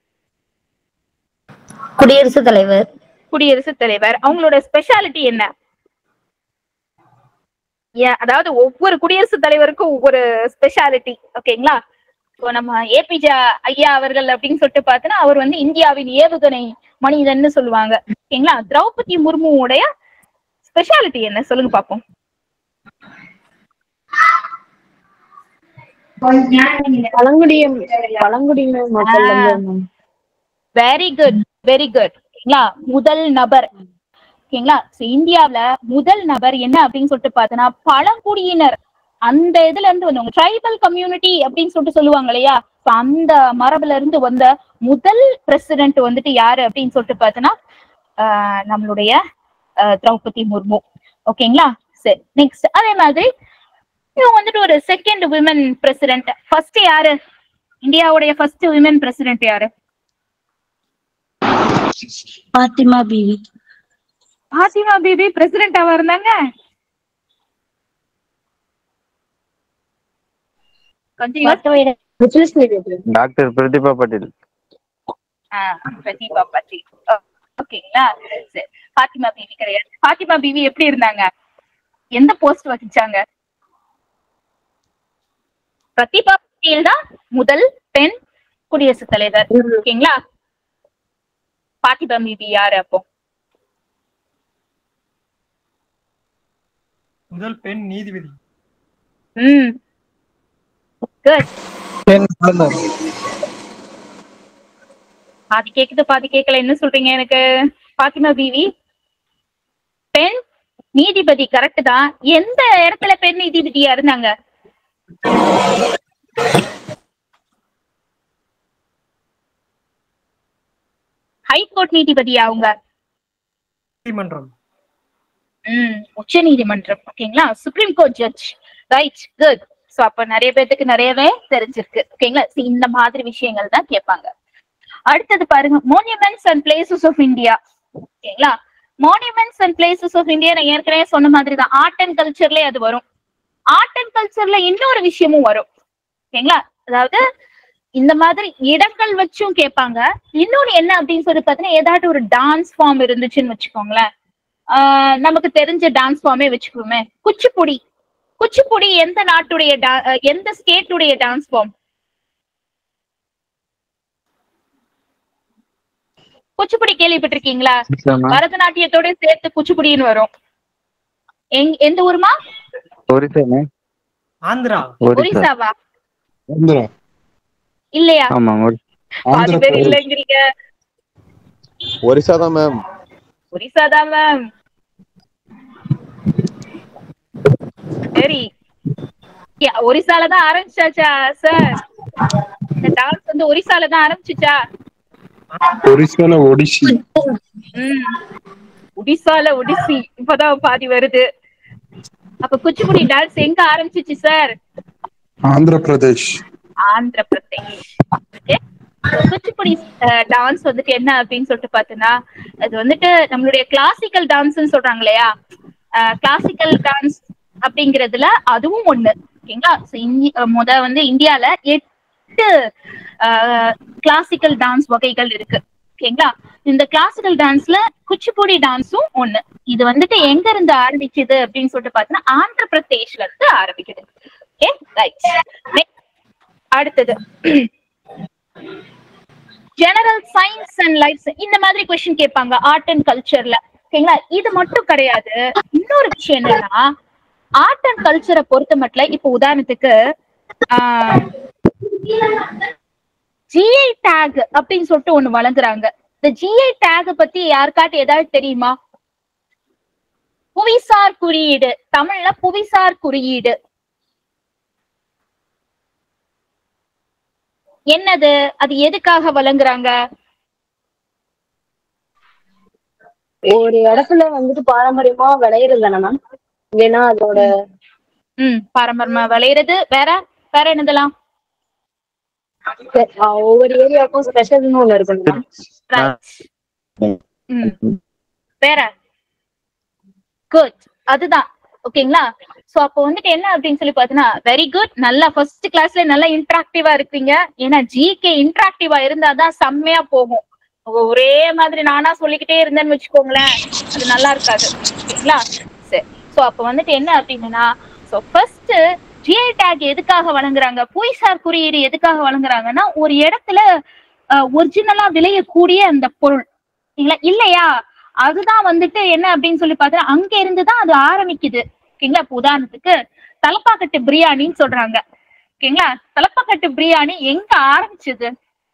குடியரசுத் தலைவர் குடியரசுத் தலைவர் அவங்களோட ஸ்பெஷாலிட்டி என்ன ஏன், அதாவது ஒவ்வொரு குடியரசுத் தலைவருக்கும் ஒவ்வொரு ஸ்பெஷாலிட்டி ஓகேங்களா இப்போ நம்ம ஏபிஜே ஐயா அவர்கள் அப்படின்னு சொல்லிட்டு பார்த்தோன்னா அவர் வந்து இந்தியாவின் ஏவுகணை மனிதன்னு சொல்லுவாங்க ஓகேங்களா திரௌபதி முர்முவோடைய ஸ்பெஷாலிட்டி என்ன சொல்லுங்க பாப்போம் பழங்குடிய பழங்குடியினர் மக்கள் வந்து வெரி குட் வெரி குட் ஓகேங்களா முதல் நபர் ஓகேங்களா So, இந்தியாவுல முதல் நபர் என்ன அப்படின்னு சொல்லிட்டு பார்த்தோன்னா பழங்குடியினர் அந்த இதுல இருந்து வந்தவங்க ட்ரைபல் கம்யூனிட்டி அப்படின்னு சொல்லிட்டு சொல்லுவாங்க இல்லையா So, அந்த மரபுல இருந்து வந்த முதல் பிரசிடென்ட் வந்துட்டு யாரு அப்படின்னு சொல்லிட்டு பார்த்தோன்னா ஆஹ், நம்மளுடைய ஆஹ், திரௌபதி முர்மு ஓகேங்களா சரி நெக்ஸ்ட் அதே மாதிரி இவங்க வந்துட்டு ஒரு செகண்ட் விமன் பிரசிடென்ட் ஃபர்ஸ்ட் யாரு இந்தியாவுடைய ஃபர்ஸ்ட் விமன் பிரசிடென்ட் யாரு பாத்திமா பீவி பாத்திமா பிபி பிரசிடென்டாவா இருந்தாங்க கொஞ்சம் யோசி- டாக்டர் பிரதிபா பட்டேல் ஆ, பிரதீபா பட்டேல் ஓ- ஓகேங்களா சரி பாத்திமா பிவி கிடையாது பாத்திமா பிவி எப்படி இருந்தாங்க எந்த போஸ்ட் வகிச்சாங்க பிரதீபா பட்டேல் தான் முதல் பெண் குடியரசுத் தலைவர் ஓகேங்களா பாத்திமா பிவி யாரு அப்போ முதல் பெண் நீதிபதி ம் குட் பெண் ஆளுநர் பாதி கேக்குது பாதி கேட்கல என்ன சொல்றீங்க எனக்கு பாத்திமா பிவி பெண் நீதிபதி கரெக்ட் தான் எந்த இடத்துல பெண் நீதிபதியா இருந்தாங்க ஹைகோர்ட் நீதிபதியா அவங்க நீதிமன்றம் ம் உச்ச நீதிமன்றம் ஓகேங்களா supreme court judge right good so அப்ப நிறைய பேத்துக்கு நிறையவே தெரிஞ்சிருக்கு ஓகேங்களா See, இந்த மாதிரி விஷயங்கள் தான் கேட்பாங்க அடுத்தது பாருங்க monuments and places of India ஓகேங்களா monuments and places of India நான் ஏற்கனவே சொன்ன மாதிரி தான் ஆர்ட் அண்ட் கல்ச்சர்லயே அது வரும் ஆர்ட் அண்ட் கல்ச்சர்ல இன்னொரு விஷயமும் வரும் ஓகேங்களா அதாவது இந்த மாதிரி இடங்கள் வச்சும் கேட்பாங்க இன்னொன்னு என்ன அப்படின்னு சொல்லி பார்த்தீங்கன்னா ஏதாட்டும் ஒரு டான்ஸ் ஃபார்ம் இருந்துச்சுன்னு வச்சுக்கோங்களேன் ஆஹ் நமக்கு தெரிஞ்ச டான்ஸ் ஃபார்மே வச்சுக்குவோமே குச்சிப்புடி குச்சிப்புடி எந்த நாட்டுடைய da- அஹ் எந்த ஸ்டேட்டுடைய டான்ஸ் ஃபார்ம் குச்சிப்புடி கேள்விப்பட்டிருக்கீங்களா பரதநாட்டியத்தோட சேர்த்து குச்சிப்புடின்னு வரும் எங் எந்த ஊருமா ஒரிசா மேம் ஆந்திரா ஒரிசா ஒரிசாவா ஆந்திரா இல்லையா ஆமா ஒரி- பாதி ஆந்திர பேர் பிரதேஷ் இல்லைங்கிறீங்க ஒரிசா தான் மேம் ஒரிசா தான் மேம் சரி Yeah, ஒரிசால தான் ஆரம்பிச்சாச்சா சார் இந்த டான்ஸ் வந்து ஒரிசால தான் ஆரம்பிச்சுச்சா ஒரிசால ஒடிசி ம் ஒடிசால ஒடிசி இப்பதான் பாதி வருது அப்ப குச்சிப்புடி டான்ஸ் எங்க ஆரம்பிச்சுச்சு sir Andhra Pradesh Andhra Pradesh Okay? So, Kuchipudi dance வந்துட்டு என்ன அப்படின்னு சொல்லிட்டு பார்த்தோன்னா அது வந்துட்டு நம்மளுடைய கிளாசிக்கல் டான்ஸ்னு சொல்றாங்க இல்லையா கிளாசிக்கல் டான்ஸ் அப்படிங்கிறதுல அதுவும் ஒண்ணு ஓகேங்களா So, இந்தி- அஹ், முத வந்து இந்தியால எட்டு கிளாசிக்கல் டான்ஸ் வகைகள் இருக்கு ஓகேங்களா இந்த கிளாசிக்கல் டான்ஸ்ல குச்சிப்புடி டான்ஸும் ஒண்ணு இது வந்துட்டு எங்க இருந்து ஆரம்பிச்சது அப்படின்னு சொல்லிட்டு பார்த்தோன்னா ஆந்திர பிரதேஷ்ல இருந்து ஆரம்பிக்குது ஓகே ரைட் அடுத்தது ஜெனரல் சயின்ஸ் அண்ட் லைஃப் இந்த மாதிரி கொஸ்டின் கேட்பாங்க ஆர்ட் அண்ட் கல்ச்சர்ல ஓகேங்களா இது மட்டும் கிடையாது இன்னொரு விஷயம் என்னன்னா ஆர்ட் அண்ட் கல்ச்சரை பொறுத்த மட்டும் இப்போ உதாரணத்துக்கு ஆஹ், ஜிஐ டேக் அப்படின்னு சொல்லிட்டு ஒண்ணு வழங்குறாங்க இந்த ஜிஐ டேக் பத்தி யாருக்காட்டு ஏதாவது தெரியுமா புவிசார் குறியீடு தமிழ்ல புவிசார் குறியீடு என்னது அது எதுக்காக வழங்குறாங்க ஒரு இடத்துல வந்துட்டு பாரம்பரியமா விளையிறது தானே மேம் இல்லைன்னா அதோட ம் பாரம்பரியமா விளையிறது வேற வேற என்னதெல்லாம் ஆஹ் ஒவ்வொரு ஏரியாவுக்கும் ஸ்பெஷல்னு ஒண்ணு இருக்குங்க மேம் Right. ம் வேற குட் அதுதான் ஓகேங்களா சோ அப்போ வந்துட்டு என்ன அப்படின்னு சொல்லி பாத்தீங்கன்னா வெரி குட் நல்லா ஃபர்ஸ்ட் கிளாஸ்ல நல்லா இன்டராக்டிவா இருக்கீங்க ஏன்னா ஜிகே இன்டராக்டிவா இருந்தாதான் செம்மையா போகும் ஒரே மாதிரி நானா சொல்லிக்கிட்டே இருந்தேன்னு வச்சுக்கோங்களேன் அது நல்லா இருக்காது ஓகேங்களா சரி சோ அப்ப வந்துட்டு என்ன அப்படின்னா சோ ஃபர்ஸ்ட் ஜிஐ டேக் எதுக்காக வழங்குறாங்க புவிசார் குறியீடு எதுக்காக வழங்குறாங்கன்னா ஒரு இடத்துல ஒரிஜினலா விளையக்கூடிய அந்த பொருள் இல்ல இல்லையா அதுதான் வந்துட்டு என்ன அப்படின்னு சொல்லி பார்த்தா அங்க இருந்து தான் அது ஆரம்பிக்குது ஓகேங்களா இப்ப உதாரணத்துக்கு தலப்பாக்கட்டு பிரியாணின்னு சொல்றாங்க ஓகேங்களா தலப்பாக்கட்டு பிரியாணி எங்க ஆரம்பிச்சது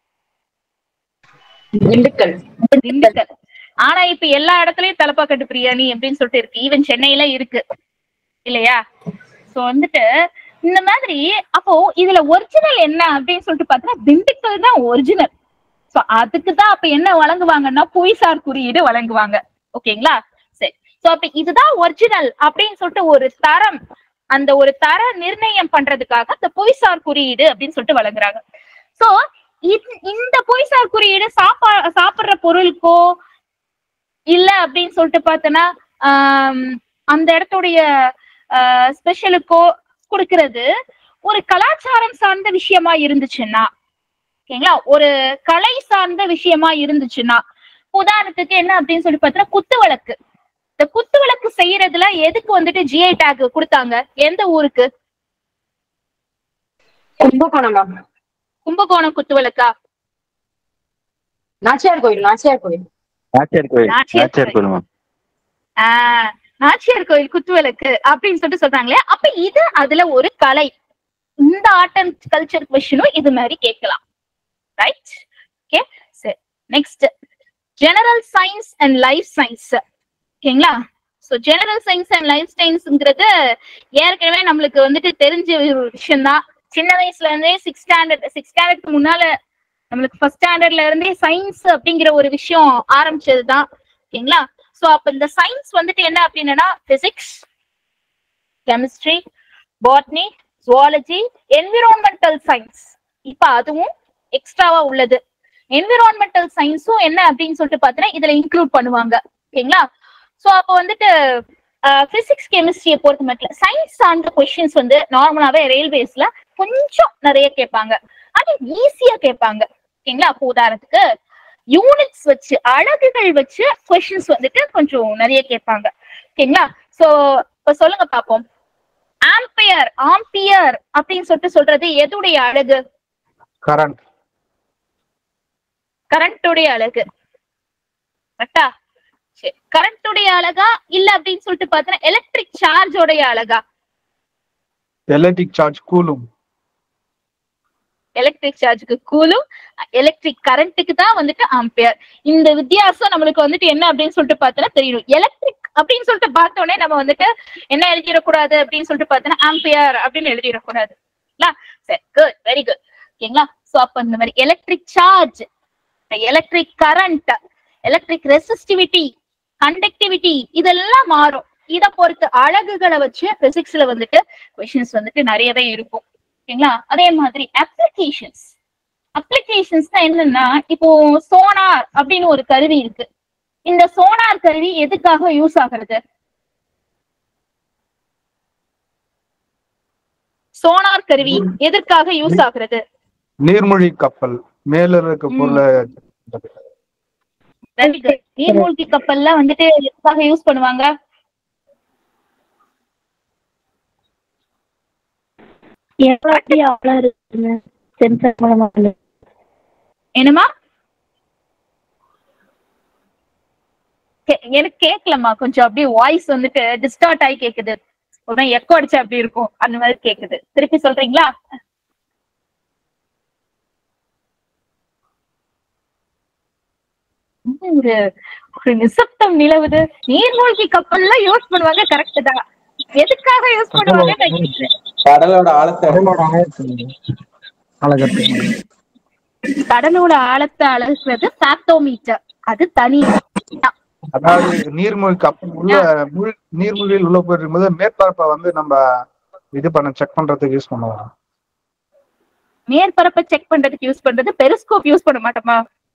திண்டுக்கல் திண்டுக்கல் ஆனா இப்ப எல்லா இடத்துலயும் தலப்பாக்கட்டு பிரியாணி அப்படின்னு சொல்லிட்டு இருக்கு ஈவன் சென்னையில இருக்கு இல்லையா சோ வந்துட்டு இந்த மாதிரி அப்போ இதுல ஒரிஜினல் என்ன அப்படின்னு சொல்லிட்டு பார்த்தா திண்டுக்கல் தான் ஒரிஜினல் சோ அதுக்கு தான் அப்ப என்ன வழங்குவாங்கன்னா புவிசார் குறியீடு வழங்குவாங்க ஓகேங்களா சரி சோ அப்ப இதுதான் ஒரிஜினல் அப்படின்னு சொல்லிட்டு ஒரு தரம் அந்த ஒரு தர நிர்ணயம் பண்றதுக்காக அந்த புவிசார் குறியீடு அப்படின்னு சொல்லிட்டு வழங்குறாங்க சோ இந்த புவிசார் குறியீடு சாப்பா சாப்பிடுற பொருளுக்கோ இல்ல அப்படின்னு சொல்லிட்டு பார்த்தோன்னா ஆம், அந்த இடத்துடைய ஸ்பெஷலுக்கோ கொடுக்கிறது ஒரு கலாச்சாரம் சார்ந்த விஷயமா இருந்துச்சுன்னா ஓகேங்களா ஒரு கலை சார்ந்த விஷயமா இருந்துச்சுன்னா உதாரணத்துக்கு என்ன அப்படின்னு சொல்லி பார்த்தா குத்து விளக்கு இந்த குத்து விளக்கு செய்யறதுல எதுக்கு வந்துட்டு ஜிஐ டேக் கொடுத்தாங்க எந்த ஊருக்கு கும்பகோணம் மேம் கும்பகோணம் குத்து விளக்கா நாச்சியார் கோயில் நாச்சியார் கோயில் நாச்சியார் கோயில் நாச்சியார் நாச்சியார் கோயில் மேம் ஆஹ் நாச்சியார் கோயில் குத்துவிளக்கு அப்படின்னு சொல்லிட்டு சொல்றாங்களே அப்ப இது அதுல ஒரு கலை இந்த ஆர்ட் அண்ட் கல்ச்சர் கொஸ்டினும் இது மாதிரி கேட்கலாம் ரைட் ஓகே சரி next general science and life science ஓகேங்களா so general science and life சயின்ஸ்ங்கிறது ஏற்கனவே நம்மளுக்கு வந்துட்டு தெரிஞ்ச ஒரு விஷயம் தான் சின்ன வயசுல இருந்தே சிக்ஸ் ஸ்டாண்டர்ட் சிக்ஸ் ஸ்டாண்டர்டுக்கு முன்னால நம்மளுக்கு ஃபர்ஸ்ட் ஸ்டாண்டர்ட்ல இருந்தே சயின்ஸ் அப்படிங்கிற ஒரு விஷயம் ஆரம்பிச்சது தான் ஓகேங்களா சோ அப்ப இந்த சயின்ஸ் வந்துட்டு என்ன அப்படின்னா physics chemistry botany zoology environmental science இப்ப அதுவும் எக்ஸ்ட்ராவா உள்ளது என்விரான்மெண்டல் சயின்ஸும் என்ன அப்படின்னு சொல்லிட்டு பார்த்தீங்கன்னா இதுல இன்க்ளூட் பண்ணுவாங்க ஓகேங்களா சோ அப்போ வந்துட்டு பிசிக்ஸ் கெமிஸ்ட்ரியை பொறுத்த மட்டும் சயின்ஸ் சார்ந்த கொஸ்டின்ஸ் வந்து நார்மலாவே ரயில்வேஸ்ல கொஞ்சம் நிறைய கேட்பாங்க அது ஈஸியா கேட்பாங்க ஓகேங்களா அப்போ உதாரணத்துக்கு யூனிட்ஸ் வச்சு அழகுகள் வச்சு கொஸ்டின்ஸ் வந்துட்டு கொஞ்சம் நிறைய கேட்பாங்க ஓகேங்களா சோ இப்ப சொல்லுங்க பாப்போம் ஆம்பியர் ஆம்பியர் அப்படின்னு சொல்லிட்டு சொல்றது எதுடைய அழகு கரண்ட் கரண்ட்டுடைய அழகு கரெக்டா சரி கரண்ட்டுடைய அழகா இல்ல அப்படின்னு சொல்லிட்டு பார்த்தா எலக்ட்ரிக் சார்ஜோடைய அழகா எலக்ட்ரிக் சார்ஜ் கூலும் எலக்ட்ரிக் சார்ஜுக்கு கூலும் எலக்ட்ரிக் கரண்ட்டுக்கு தான் வந்துட்டு ஆம்பியர் இந்த வித்தியாசம் நம்மளுக்கு வந்துட்டு என்ன அப்படின்னு சொல்லிட்டு பார்த்தோன்னா தெரியணும் எலக்ட்ரிக் அப்படின்னு சொல்லிட்டு பார்த்த உடனே நம்ம வந்துட்டு என்ன எழுதிடக்கூடாது அப்படின்னு சொல்லிட்டு பார்த்தோன்னா ஆம்பியர் அப்படின்னு எழுதிடக்கூடாது சரி குட் வெரி குட் ஓகேங்களா சோ அப்ப இந்த மாதிரி electric charge electric current electric resistivity conductivity இதெல்லாம் மாறும் இத பொறுத்து அழகுகளை வச்சு பிசிக்ஸ்ல வந்துட்டு கொஷின்ஸ் வந்துட்டு நிறையவே இருக்கும் ஓகேங்களா அதே மாதிரி அப்ளிகேஷன்ஸ் அப்ளிகேஷன்ஸ் தான் என்னன்னா இப்போ சோனார் அப்படின்னு ஒரு கருவி இருக்கு இந்த சோனார் கருவி எதுக்காக யூஸ் ஆகுறது சோனார் கருவி எதற்காக யூஸ் ஆகுறது நீர்மொழி கப்பல் மேல இருக்க பொருளை Very good. நீர்மூழ்கி கப்பல்லாம் வந்துட்டு எதுக்காக யூஸ் பண்ணுவாங்க எப்படி அவ்வளோ இருக்குங்க சென்சார் மூலமா வந்து என்னமா கே- எனக்கு கேட்கலம்மா கொஞ்சம் அப்படியே வாய்ஸ் வந்துட்டு டிஸ்டார்ட் ஆகி கேக்குது உடனே எக்கோ அடிச்சா அப்படி இருக்கும் அந்த மாதிரி கேக்குது திருப்பி சொல்றீங்களா வந்து ஒரு ஒரு நிசப்தம் நிலவுது நீர்மூழ்கி கப்பல்லாம் யூஸ் பண்ணுவாங்க கரெக்ட் தான் எதுக்காக யூஸ் பண்ணுவாங்க நான் கேக்குறேன். கடலோட ஆழத்தை கடலோட ஆழத்து அழகத்து கடலோட ஆழத்தை அளக்குறது சாத்தோமீட்டர் அது தனி அதாவது நீர்மூழ்கி கப்பல் உள்ள மூழ் நீர்மூழ்கியில் உள்ள போயிருக்கும் போது மேற்பரப்பை வந்து நம்ம இது பண்ண செக் பண்றதுக்கு யூஸ் பண்ணுவோம் மேற்பரப்பை செக் பண்றதுக்கு யூஸ் பண்றது பெரிஸ்கோப் யூஸ் பண்ண மாட்டோமா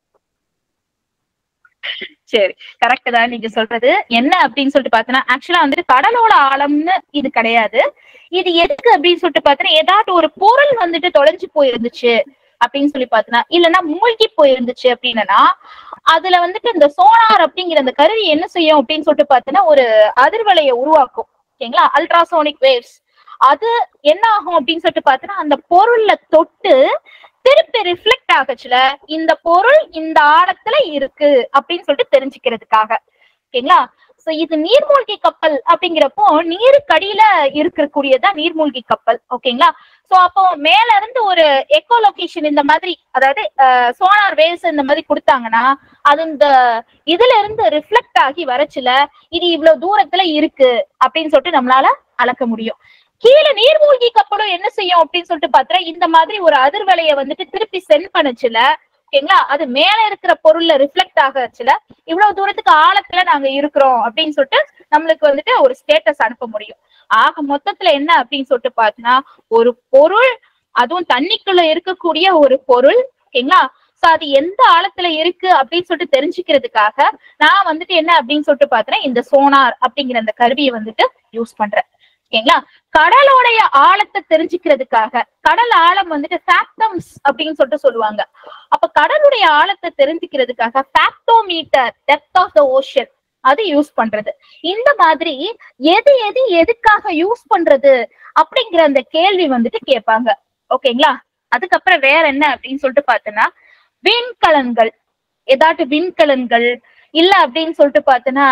சரி கரெக்ட் தான் நீங்க சொல்றது என்ன அப்படின்னு சொல்லிட்டு பார்த்தோன்னா ஆக்சுவலா வந்துட்டு கடலோட ஆழம்னு இது கிடையாது இது எதுக்கு அப்படின்னு சொல்லிட்டு பார்த்தோன்னா ஏதாட்டும் ஒரு பொருள் வந்துட்டு தொலைஞ்சு போயிருந்துச்சு அப்படின்னு சொல்லி பார்த்தோன்னா இல்லைன்னா மூழ்கி போயிருந்துச்சு அப்படின்னா அதுல வந்துட்டு இந்த சோனார் அப்படிங்கிற அந்த கருவி என்ன செய்யும் அப்படின்னு சொல்லிட்டு பார்த்தோன்னா ஒரு அதிர்வலையை உருவாக்கும் ஓகேங்களா அல்ட்ராசோனிக் வேவ்ஸ் அது என்ன ஆகும் அப்படின்னு சொல்லிட்டு பார்த்தோன்னா அந்த பொருள்ல தொட்டு திருப்பி ரிஃப்ளெக்ட் ஆகுச்சுல இந்த பொருள் இந்த ஆழத்துல இருக்கு அப்படின்னு சொல்லிட்டு தெரிஞ்சுக்கிறதுக்காக ஓகேங்களா சோ இது நீர்மூழ்கி கப்பல் அப்படிங்கிறப்போ நீருக்கடியில இருக்கக்கூடியதான் நீர்மூழ்கி கப்பல் ஓகேங்களா சோ அப்போ மேல இருந்து ஒரு எக்கோ லொகேஷன் இந்த மாதிரி அதாவது சோனார் வேவ்ஸ் இந்த மாதிரி கொடுத்தாங்கன்னா அது இந்த இதுல இருந்து ரிஃப்ளெக்ட் ஆகி வரச்சுல இது இவ்வளவு தூரத்துல இருக்கு அப்படின்னு சொல்லிட்டு நம்மளால அளக்க முடியும் கீழே நீர்மூழ்கி கப்பலும் என்ன செய்யும் அப்படின்னு சொல்லிட்டு பார்த்தா இந்த மாதிரி ஒரு அதிர்வலைய வந்துட்டு திருப்பி சென்ட் பண்ணுச்சுல ஓகேங்களா அது மேல இருக்கிற பொருள்ல ரிஃப்ளெக்ட் ஆகச்சுல இவ்வளவு தூரத்துக்கு ஆழத்துல நாங்க இருக்கிறோம் அப்படின்னு சொல்லிட்டு நம்மளுக்கு வந்துட்டு ஒரு ஸ்டேட்டஸ் அனுப்ப முடியும் ஆக மொத்தத்துல என்ன அப்படின்னு சொல்லிட்டு பார்த்தோன்னா ஒரு பொருள் அதுவும் தண்ணிக்குள்ள இருக்கக்கூடிய ஒரு பொருள் ஓகேங்களா சோ அது எந்த ஆழத்துல இருக்கு அப்படின்னு சொல்லிட்டு தெரிஞ்சுக்கிறதுக்காக நான் வந்துட்டு என்ன அப்படின்னு சொல்லிட்டு பார்த்தேன்னா இந்த சோனார் அப்படிங்கிற அந்த கருவியை வந்துட்டு யூஸ் பண்றேன் ஓகேங்களா கடலோடைய ஆழத்தை தெரிஞ்சுக்கிறதுக்காக கடல் ஆழம் வந்துட்டு ஃபேக்டம்ஸ் அப்படின்னு சொல்லிட்டு சொல்லுவாங்க அப்ப கடலுடைய ஆழத்தை தெரிஞ்சுக்கிறதுக்காக fathometer depth of the ocean அது யூஸ் பண்றது இந்த மாதிரி எது எது எதுக்காக யூஸ் பண்றது அப்படிங்கிற அந்த கேள்வி வந்துட்டு கேட்பாங்க ஓகேங்களா அதுக்கப்புறம் வேற என்ன அப்படின்னு சொல்லிட்டு பார்த்தோன்னா விண்கலன்கள் ஏதாட்டு விண்கலன்கள் இல்ல அப்படின்னு சொல்லிட்டு பார்த்தோன்னா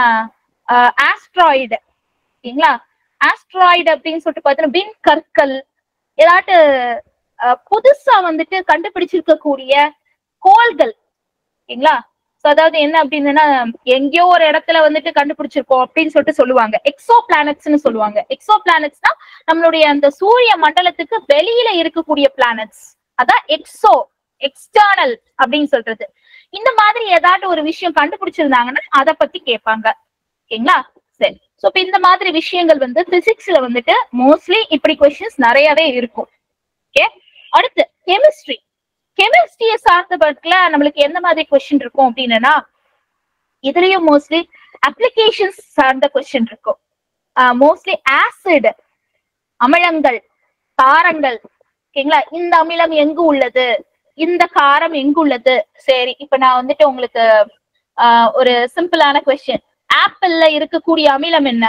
ஆஸ்ட்ராய்டு ஓகேங்களா ஆஸ்ட்ராய்டு அப்படின்னு சொல்லிட்டு பார்த்தோன்னா விண் கற்கள் ஏதாட்டு அஹ், புதுசா வந்துட்டு கண்டுபிடிச்சிருக்கக்கூடிய கோள்கள் ஓகேங்களா So, அதாவது என்ன அப்படின்னா எங்கேயோ ஒரு இடத்துல வந்துட்டு கண்டுபிடிச்சிருக்கோம் அப்படின்னு சொல்லிட்டு சொல்லுவாங்க எக்ஸோ பிளானட்ஸ்னு சொல்லுவாங்க எக்ஸோ பிளானட்ஸ்னா நம்மளுடைய அந்த சூரிய மண்டலத்துக்கு வெளியில இருக்கக்கூடிய பிளானட்ஸ் அதான் எக்ஸோ எக்ஸ்டர்னல் அப்படின்னு சொல்றது இந்த மாதிரி ஏதாட்டு ஒரு விஷயம் கண்டுபிடிச்சிருந்தாங்கன்னா அதை பத்தி கேட்பாங்க ஓகேங்களா சரி சோ இப்ப இந்த மாதிரி விஷயங்கள் வந்து பிசிக்ஸ்ல வந்துட்டு மோஸ்ட்லி இப்படி கொஸ்டின்ஸ் நிறையவே இருக்கும் ஓகே அடுத்து கெமிஸ்ட்ரி கெமிஸ்ட்ரியை சார்ந்த பட்ல நம்மளுக்கு எந்த மாதிரி கொஸ்டின் இருக்கும் அப்படின்னா இதுலயும் மோஸ்ட்லி அப்ளிகேஷன்ஸ் சார்ந்த கொஸ்டின் இருக்கும் மோஸ்ட்லி ஆசிட் அமிலங்கள் காரங்கள் ஓகேங்களா இந்த அமிலம் எங்கு உள்ளது இந்த காரம் எங்கு உள்ளது சரி இப்ப நான் வந்துட்டு உங்களுக்கு ஆஹ், ஒரு சிம்பிளான கொஸ்டின் ஆப்பிள்ல இருக்கக்கூடிய அமிலம் என்ன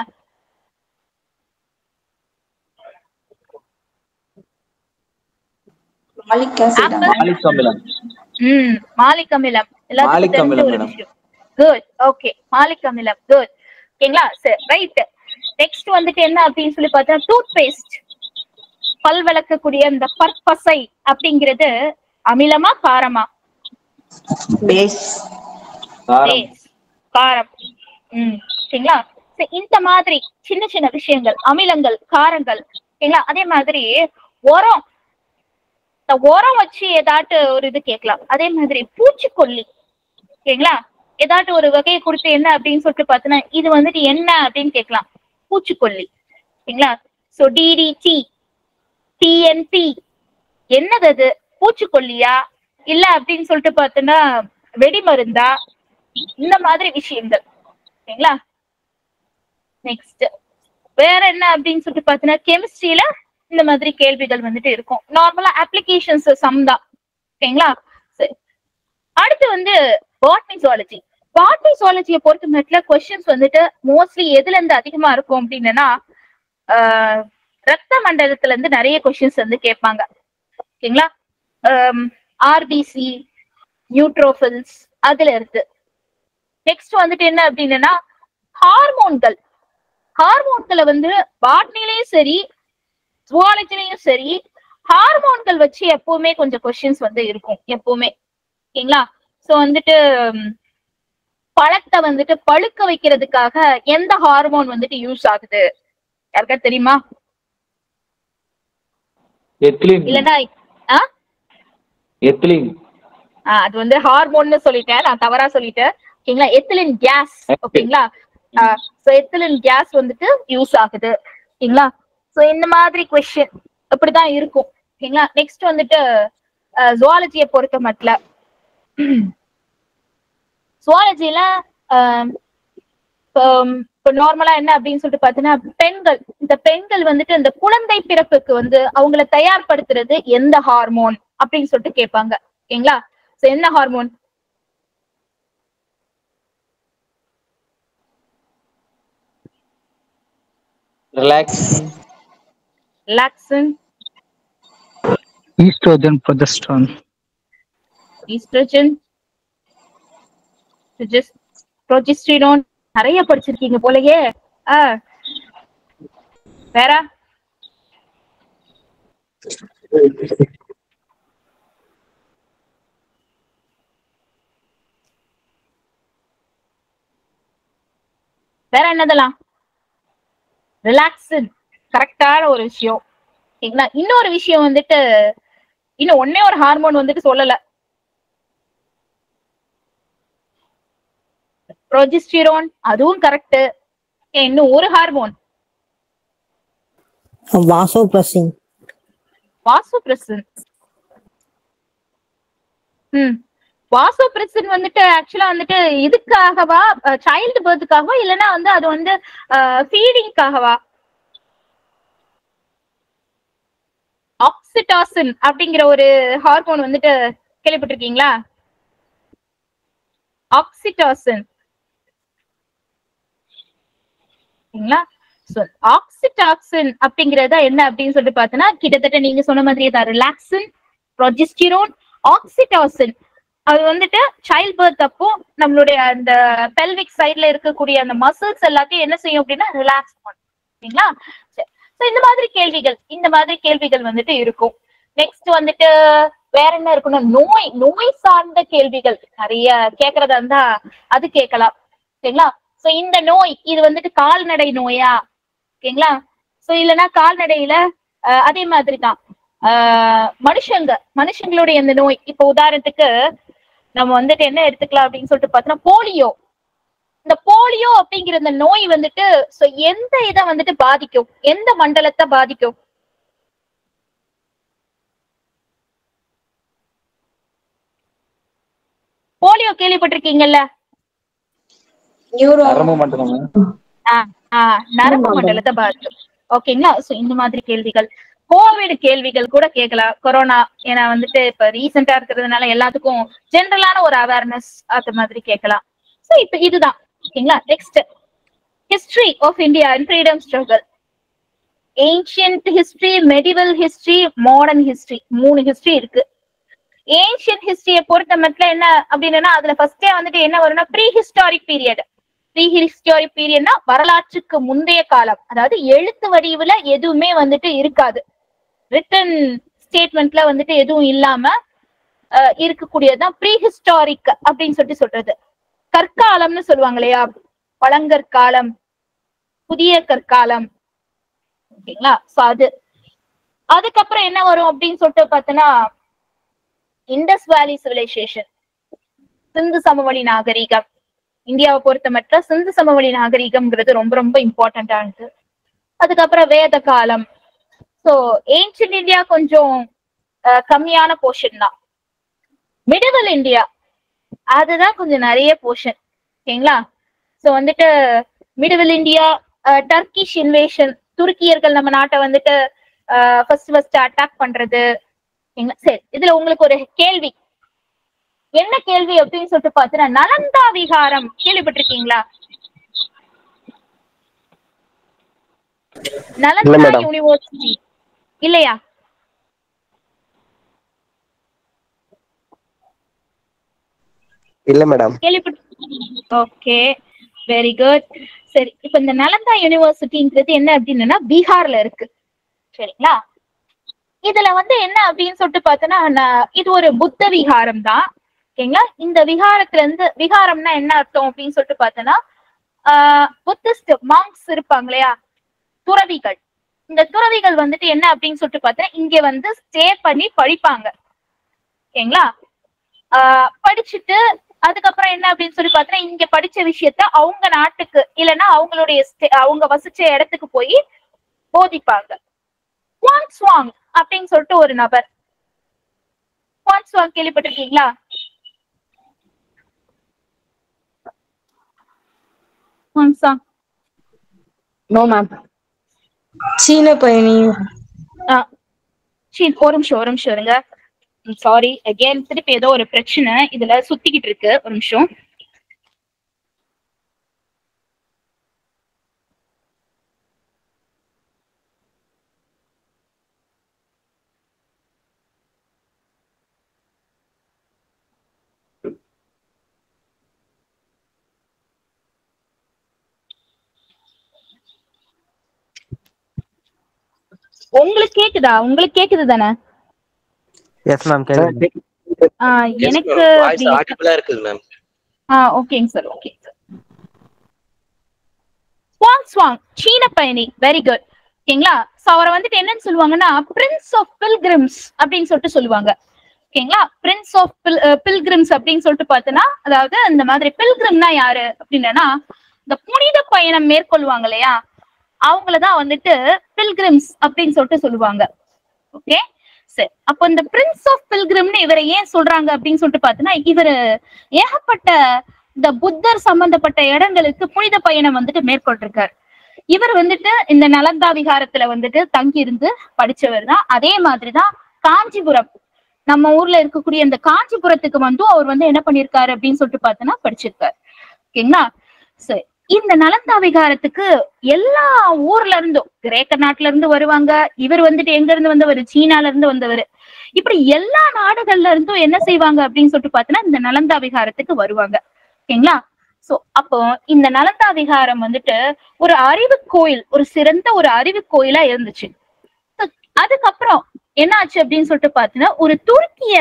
மாலிக் ஆசிட் ஆப்பிள் மாலிக் அமிலம் ம் மாலிக் அமிலம் மாலிக் எல்லாத்துக்கும் தெரிஞ்ச அமிலம் ஒரு madam. விஷயம் குட் ஓகே மாலிக் அமிலம் குட் ஓகேங்களா சரி ரைட் நெக்ஸ்ட் வந்துட்டு என்ன அப்படின்னு சொல்லி பார்த்தா டூத் பேஸ்ட் பல் விளக்கக்கூடிய இந்த பற்பசை அப்படிங்கிறது அமிலமா காரமா பேஸ் காரம் Yes. காரம் ம் ஓகேங்களா சரி, இந்த மாதிரி சின்ன சின்ன விஷயங்கள் அமிலங்கள் காரங்கள் ஓகேங்களா அதே மாதிரி உரம் இந்த உரம் வச்சு ஏதாட்டு ஒரு இது கேட்கலாம் அதே மாதிரி பூச்சிக்கொல்லி ஓகேங்களா ஏதாட்டு ஒரு வகையை கொடுத்து என்ன அப்படின்னு சொல்லிட்டு பார்த்தோன்னா இது வந்துட்டு என்ன அப்படின்னு கேட்கலாம் பூச்சிக்கொல்லி ஓகேங்களா சோ டிடிடி டிஎன்பி என்னது அது பூச்சிக்கொல்லியா இல்ல அப்படின்னு சொல்லிட்டு பார்த்தோன்னா வெடிமருந்தா இந்த மாதிரி விஷயங்கள் ஓகேங்களா நெக்ஸ்ட் வேற என்ன அப்படின்னு சொல்லிட்டு பார்த்தீங்கன்னா கெமிஸ்ட்ரியில இந்த மாதிரி கேள்விகள் வந்துட்டு இருக்கும் நார்மலா அப்ளிகேஷன்ஸ் சம் தான் ஓகேங்களா சரி அடுத்து வந்து பாட்னி ஜுவாலஜி பாட்னி ஜுவாலஜியை பொறுத்த மட்டும் கொஸ்டின்ஸ் வந்துட்டு மோஸ்ட்லி எதுல இருந்து அதிகமா இருக்கும் அப்படின்னா ஆஹ், ரத்த மண்டலத்துல இருந்து நிறைய கொஸ்டின்ஸ் வந்து கேட்பாங்க ஓகேங்களா ஆர்பிசி நியூட்ரோஃபில்ஸ் அதுல இருந்து நெக்ஸ்ட் வந்துட்டு என்ன அப்படின்னா ஹார்மோன்கள் ஹார்மோன்களை வந்து பாட்னிலையும் சரி ஜுவாலஜிலையும் சரி ஹார்மோன்கள் வச்சு எப்பவுமே கொஞ்சம் கொஸ்டின்ஸ் வந்து இருக்கும் எப்பவுமே ஓகேங்களா சோ வந்துட்டு பழத்தை வந்துட்டு பழுக்க வைக்கிறதுக்காக எந்த ஹார்மோன் வந்துட்டு யூஸ் ஆகுது யாருக்கா தெரியுமா எத்திலின் இல்லன்னா எத்திலின் ஆ, அது வந்து ஹார்மோன்னு சொல்லிட்டேன் நான் தவறா சொல்லிட்டேன் ஓகேங்களா எத்திலின் கேஸ் ஓகேங்களா சோ எத்திலின் கேஸ் வந்துட்டு யூஸ் ஆகுது ஓகேங்களா சோ இந்த மாதிரி கொஸ்டின் அப்படிதான் இருக்கும் ஓகேங்களா நெக்ஸ்ட் வந்துட்டு ஜுவாலஜியை பொறுத்த மட்டும் ஜுவாலஜில இப்போ நார்மலா என்ன அப்படின்னு சொல்லிட்டு பாத்தீங்கன்னா பெண்கள் இந்த பெண்கள் வந்துட்டு இந்த குழந்தை பிறப்புக்கு வந்து அவங்கள தயார்படுத்துறது எந்த ஹார்மோன் அப்படின்னு சொல்லிட்டு கேட்பாங்க ஓகேங்களா சோ என்ன hormone relaxin estrogen progesterone estrogen progesterone நிறைய படிச்சிருக்கீங்க போலயே ஆ வேற வேற என்னதெல்லாம் ரிலாக்ஸின் கரெக்டான ஒரு விஷயம் ஓகேங்களா இன்னொரு விஷயம் வந்துட்டு இன்னும் ஒன்னே ஒரு ஹார்மோன் வந்துட்டு சொல்லல ப்ரொஜெஸ்டிரோன் அதுவும் கரெக்ட் இன்னும் ஒரு ஹார்மோன் வாசோப்ரசின் வாசோப்ரெசின் ம் வாசோப்ரெசின் வந்துட்டு ஆக்சுவலா வந்துட்டு இதுக்காகவா சைல்டு பர்த்துக்காகவா இல்லைன்னா வந்து அது வந்து ஃபீடிங்காகவா ஆக்சிடாசின் அப்படிங்கிற ஒரு ஹார்மோன் வந்துட்டு கேள்விப்பட்டிருக்கீங்களா ஆக்சிடாசின் சரிங்களா So, ஆக்சிடாக்சின் அப்படிங்கறது என்ன அப்படின்னு சொல்லிட்டு பார்த்தோன்னா கிட்டத்தட்ட நீங்க சொன்ன மாதிரியே தான் ரிலாக்சின் ப்ரொஜெஸ்டிரோன் ஆக்சிடாசின் அது வந்துட்டு சைல்ட் பர்த் அப்போ நம்மளுடைய அந்த பெல்விக் சைட்ல இருக்கக்கூடிய அந்த மசில்ஸ் எல்லாத்தையும் என்ன செய்யும் அப்படின்னா ரிலாக்ஸ் பண்ணும் சரிங்களா ஸோ இந்த மாதிரி கேள்விகள் இந்த மாதிரி கேள்விகள் வந்துட்டு இருக்கும் நெக்ஸ்ட் வந்துட்டு வேற என்ன இருக்கணும் நோய் நோய் சார்ந்த கேள்விகள் நிறைய கேக்குறதா இருந்தா அது கேட்கலாம் சரிங்களா சோ இந்த நோய் இது வந்துட்டு கால்நடை நோயா ஓகேங்களா சோ இல்லைன்னா கால்நடையில அஹ், அதே மாதிரி தான் ஆஹ், மனுஷங்க மனுஷங்களுடைய இந்த நோய் இப்போ உதாரணத்துக்கு நம்ம வந்துட்டு என்ன எடுத்துக்கலாம் அப்படின்னு சொல்லிட்டு பார்த்தோம்னா போலியோ இந்த போலியோ அப்படிங்கிற இந்த நோய் வந்துட்டு சோ எந்த இதை வந்துட்டு பாதிக்கும் எந்த மண்டலத்தை பாதிக்கும் போலியோ கேள்விப்பட்டிருக்கீங்கல்ல நியூரோ நரம்பு மட்டும் ஆஹ் நரம்பு மண்டலத்தை பாதிக்கும் ஓகேங்களா சோ இந்த மாதிரி கேள்விகள் கோவிட் கேள்விகள் கூட கேட்கலாம் கொரோனா ஏன்னா வந்துட்டு இப்ப ரீசெண்டா இருக்கிறதுனால எல்லாத்துக்கும் ஜென்ரலான ஒரு அவேர்னஸ் அது மாதிரி கேட்கலாம் சோ இப்ப இதுதான் ஓகேங்களா next history of India and freedom struggle ancient history medieval history modern history மூணு ஹிஸ்டரி இருக்கு ஏன்ஷியன்ட் ஹிஸ்டரியை பொறுத்த மட்டும் என்ன அப்படின்னா அதுல ஃபர்ஸ்டே வந்துட்டு என்ன வரும்னா prehistoric period prehistoric பீரியட்னா வரலாற்றுக்கு முந்தைய காலம் அதாவது எழுத்து வடிவுல எதுவுமே வந்துட்டு இருக்காது ரிட்டன் ஸ்டேட்மெண்ட்ல வந்துட்டு எதுவும் இல்லாம அஹ், இருக்கக்கூடியதுதான் ப்ரீ ஹிஸ்டாரிக் அப்படின்னு சொல்லிட்டு சொல்றது கற்காலம்னு சொல்லுவாங்க இல்லையா பழங்கற்காலம் புதிய கற்காலம் ஓகேங்களா சோ அது அதுக்கப்புறம் என்ன வரும் அப்படின்னு சொல்லிட்டு பார்த்தோன்னா இண்டஸ் வேலி சிவிலைசேஷன் சிந்து சமவெளி நாகரிகம் இந்தியாவை பொறுத்த மட்டும் சிந்து சமவெளி நாகரிகம்ங்கிறது ரொம்ப ரொம்ப இம்பார்ட்டன்டானது அதுக்கப்புறம் வேத காலம் ஸோ ஏன்ஷியன்ட் இந்தியா கொஞ்சம் அஹ், கம்மியான போர்ஷன் தான் மிடிவல் இந்தியா அதுதான் கொஞ்சம் நிறைய போர்ஷன் ஓகேங்களா ஸோ வந்துட்டு மிடிவல் இந்தியா டர்க்கிஷ் இன்வேஷன் துருக்கியர்கள் நம்ம நாட்டை வந்துட்டு ஃபர்ஸ்ட் ஃபர்ஸ்ட் அட்டாக் பண்றது ஓகேங்களா? சரி இதுல உங்களுக்கு ஒரு கேள்வி என்ன கேள்வி அப்படின்னு சொல்லிட்டு பார்த்தீங்கன்னா நலந்தா விகாரம் கேள்விப்பட்டிருக்கீங்களா நலந்தா madam. யூனிவர்சிட்டி இல்லையா இல்ல மேடம் கேள்விப்பட்டு ஓகே வெரி குட் சரி இப்ப இந்த நலந்தா யூனிவர்சிட்டிங்கிறது என்ன அப்படின்னா பீகார்ல இருக்கு சரிங்களா இதுல வந்து என்ன அப்படின்னு சொல்லிட்டு பார்த்தோன்னா ந- இது ஒரு புத்த விகாரம் தான் ஓகேங்களா இந்த விகாரத்துல இருந்து விகாரம்னா என்ன அர்த்தம் அப்படின்னு சொல்லிட்டு பார்த்தோன்னா புத்திஸ்ட் மாங்ஸ் இருப்பாங்க இல்லையா துறவிகள் இந்த துறவிகள் வந்துட்டு என்ன அப்படின்னு சொல்லிட்டு பார்த்தா இங்க வந்து ஸ்டே பண்ணி படிப்பாங்க ஓகேங்களா ஆஹ் படிச்சுட்டு அதுக்கப்புறம் என்ன அப்படின்னு சொல்லி பார்த்தா இங்க படிச்ச விஷயத்த அவங்க நாட்டுக்கு இல்லைன்னா அவங்களுடைய sta- அவங்க வசிச்ச இடத்துக்கு போய் போதிப்பாங்க குவான் ஸ்வாங் அப்படின்னு சொல்லிட்டு ஒரு நபர் குவான் ஸ்வாங் கேள்விப்பட்டிருக்கீங்களா குவான் ஸ்வாங் நோ மேம் சீன பயணி ஆ, சீ, ஒரு நிமிஷம் ஒரு நிமிஷம் இருங்க சாரி அகைன் திருப்பி ஏதோ ஒரு பிரச்சனை இதுல சுத்திக்கிட்டு இருக்கு ஒரு நிமிஷம் உங்களுக்கு கேக்குதா உங்களுக்கு கேக்குது தானே எஸ் மேம் கேள்வி ஆ, எனக்கு வாய்ஸ் ஆடிபிளா இருக்குது மேம் ஆ ஓகேங்க சார் ஓகே ஸ்வாங் ஸ்வாங் சீன பயணி வெரி குட் ஓகேங்களா சோ அவரை வந்துட்டு என்னன்னு சொல்லுவாங்கன்னா பிரின்ஸ் ஆஃப் பில்கிரிம்ஸ் அப்படின்னு சொல்லிட்டு சொல்லுவாங்க ஓகேங்களா பிரின்ஸ் ஆஃப் பில்கிரிம்ஸ் அப்படின்னு சொல்லிட்டு பார்த்தோன்னா அதாவது இந்த மாதிரி பில்கிரிம்னா யாரு அப்படின்னா இந்த புனித பயணம் மேற்கொள்வாங்க இல்லையா அவங்களதான் வந்துட்டு பில்கிரிம்ஸ் அப்படின்னு சொல்லிட்டு சொல்லுவாங்க ஓகே சரி அப்போ இந்த பிரின்ஸ் ஆஃப் பில்கிரிம்னு இவரை ஏன் சொல்றாங்க அப்படின்னு சொல்லிட்டு பார்த்தோன்னா இவரு ஏகப்பட்ட இந்த புத்தர் சம்பந்தப்பட்ட இடங்களுக்கு புனித பயணம் வந்துட்டு மேற்கொண்டிருக்கார் இவர் வந்துட்டு இந்த நலந்தா விகாரத்துல வந்துட்டு தங்கி இருந்து படிச்சவர் தான் அதே மாதிரிதான் காஞ்சிபுரம் நம்ம ஊர்ல இருக்கக்கூடிய இந்த காஞ்சிபுரத்துக்கு வந்து அவர் வந்து என்ன பண்ணிருக்காரு அப்படின்னு சொல்லிட்டு பார்த்தோன்னா படிச்சிருக்காரு ஓகேங்களா சரி இந்த நலந்தா விகாரத்துக்கு எல்லா ஊர்ல இருந்தும் கிரேக்க நாட்டுல இருந்து வருவாங்க இவர் வந்துட்டு எங்க இருந்து வந்தவர் சீனால இருந்து வந்தவர் இப்படி எல்லா நாடுகள்ல இருந்தும் என்ன செய்வாங்க அப்படின்னு சொல்லிட்டு பார்த்தோன்னா இந்த நலந்தா விகாரத்துக்கு வருவாங்க ஓகேங்களா சோ அப்போ இந்த நலந்தா விகாரம் வந்துட்டு ஒரு அறிவு கோயில் ஒரு சிறந்த ஒரு அறிவு கோயிலா இருந்துச்சு So, அதுக்கப்புறம் என்ன ஆச்சு அப்படின்னு சொல்லிட்டு பார்த்தீங்கன்னா ஒரு துருக்கிய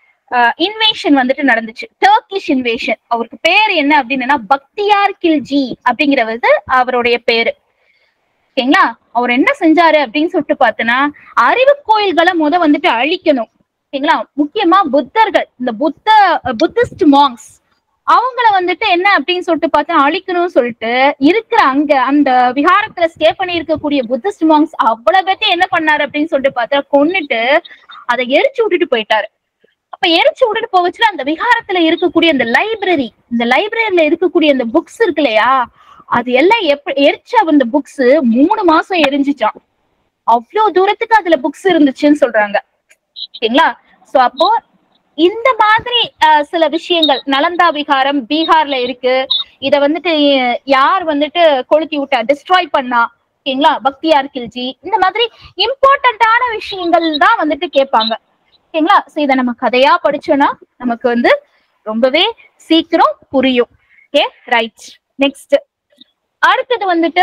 இன்வேஷன் வந்துட்டு நடந்துச்சு டர்க்கிஷ் இன்வேஷன் அவருக்கு பேர் என்ன அப்படின்னா பக்தியார் கில்ஜி அப்படிங்கிறது அவருடைய பேரு ஓகேங்களா அவர் என்ன செஞ்சாரு அப்படின்னு சொல்லிட்டு பார்த்தோன்னா அறிவு கோயில்களை முத வந்துட்டு அழிக்கணும் ஓகேங்களா முக்கியமா புத்தர்கள் இந்த புத்த புத்திஸ்ட் மாங்ஸ் அவங்கள வந்துட்டு என்ன அப்படின்னு சொல்லிட்டு பார்த்தா அழிக்கணும்னு சொல்லிட்டு இருக்கிற அங்க அந்த விஹாரத்துல ஸ்டே பண்ணி இருக்கக்கூடிய புத்திஸ்ட் மாங்ஸ் அவ்வளவு பேர்த்தையும் என்ன பண்ணாரு அப்படின்னு சொல்லிட்டு பார்த்தா கொன்னுட்டு அதை எரிச்சு விட்டுட்டு போயிட்டாரு அப்ப எரிச்சு விட்டுட்டு போச்சுன்னா அந்த விஹாரத்துல இருக்கக்கூடிய அந்த லைப்ரரி இந்த லைப்ரரியில இருக்கக்கூடிய அந்த புக்ஸ் இருக்கு இல்லையா அது எல்லாம் எப்ப எரிச்ச அந்த புக்ஸ் மூணு மாசம் எரிஞ்சுச்சான் அவ்வளவு தூரத்துக்கு அதுல புக்ஸ் இருந்துச்சுன்னு சொல்றாங்க ஓகேங்களா சோ அப்போ இந்த மாதிரி அஹ், சில விஷயங்கள் நலந்தா விகாரம் பீகார்ல இருக்கு இத வந்துட்டு அஹ், யார் வந்துட்டு கொளுத்தி விட்டா டிஸ்ட்ராய் பண்ணா ஓகேங்களா பக்தியார் கில்ஜி இந்த மாதிரி இம்பார்ட்டன்டான விஷயங்கள் தான் வந்துட்டு கேட்பாங்க ஓகேங்களா சோ இத நம்ம கதையா படிச்சோம்னா நமக்கு வந்து ரொம்பவே சீக்கிரம் புரியும் ஓகே ரைட் நெக்ஸ்ட் அடுத்தது வந்துட்டு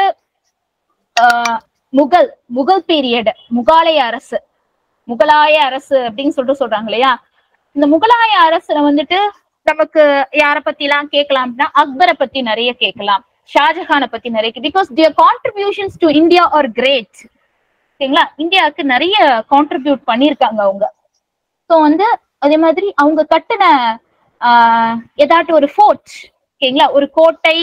ஆஹ், முகல் முகல் பீரியட் முகாலய அரசு முகலாய அரசு அப்படின்னு சொல்லிட்டு சொல்றாங்க இல்லையா இந்த முகலாய அரசுல வந்துட்டு நமக்கு யார பத்தி எல்லாம் கேட்கலாம் அப்படின்னா அக்பரை பத்தி நிறைய கேட்கலாம் ஷாஜஹானை பத்தி நிறைய because their contributions to India are great ஓகேங்களா இந்தியாவுக்கு நிறைய கான்ட்ரிபியூட் பண்ணியிருக்காங்க அவங்க ஸோ வந்து அதே மாதிரி அவங்க கட்டின ஆஹ், ஏதாட்டும் ஒரு ஃபோர்ட் ஓகேங்களா ஒரு கோட்டை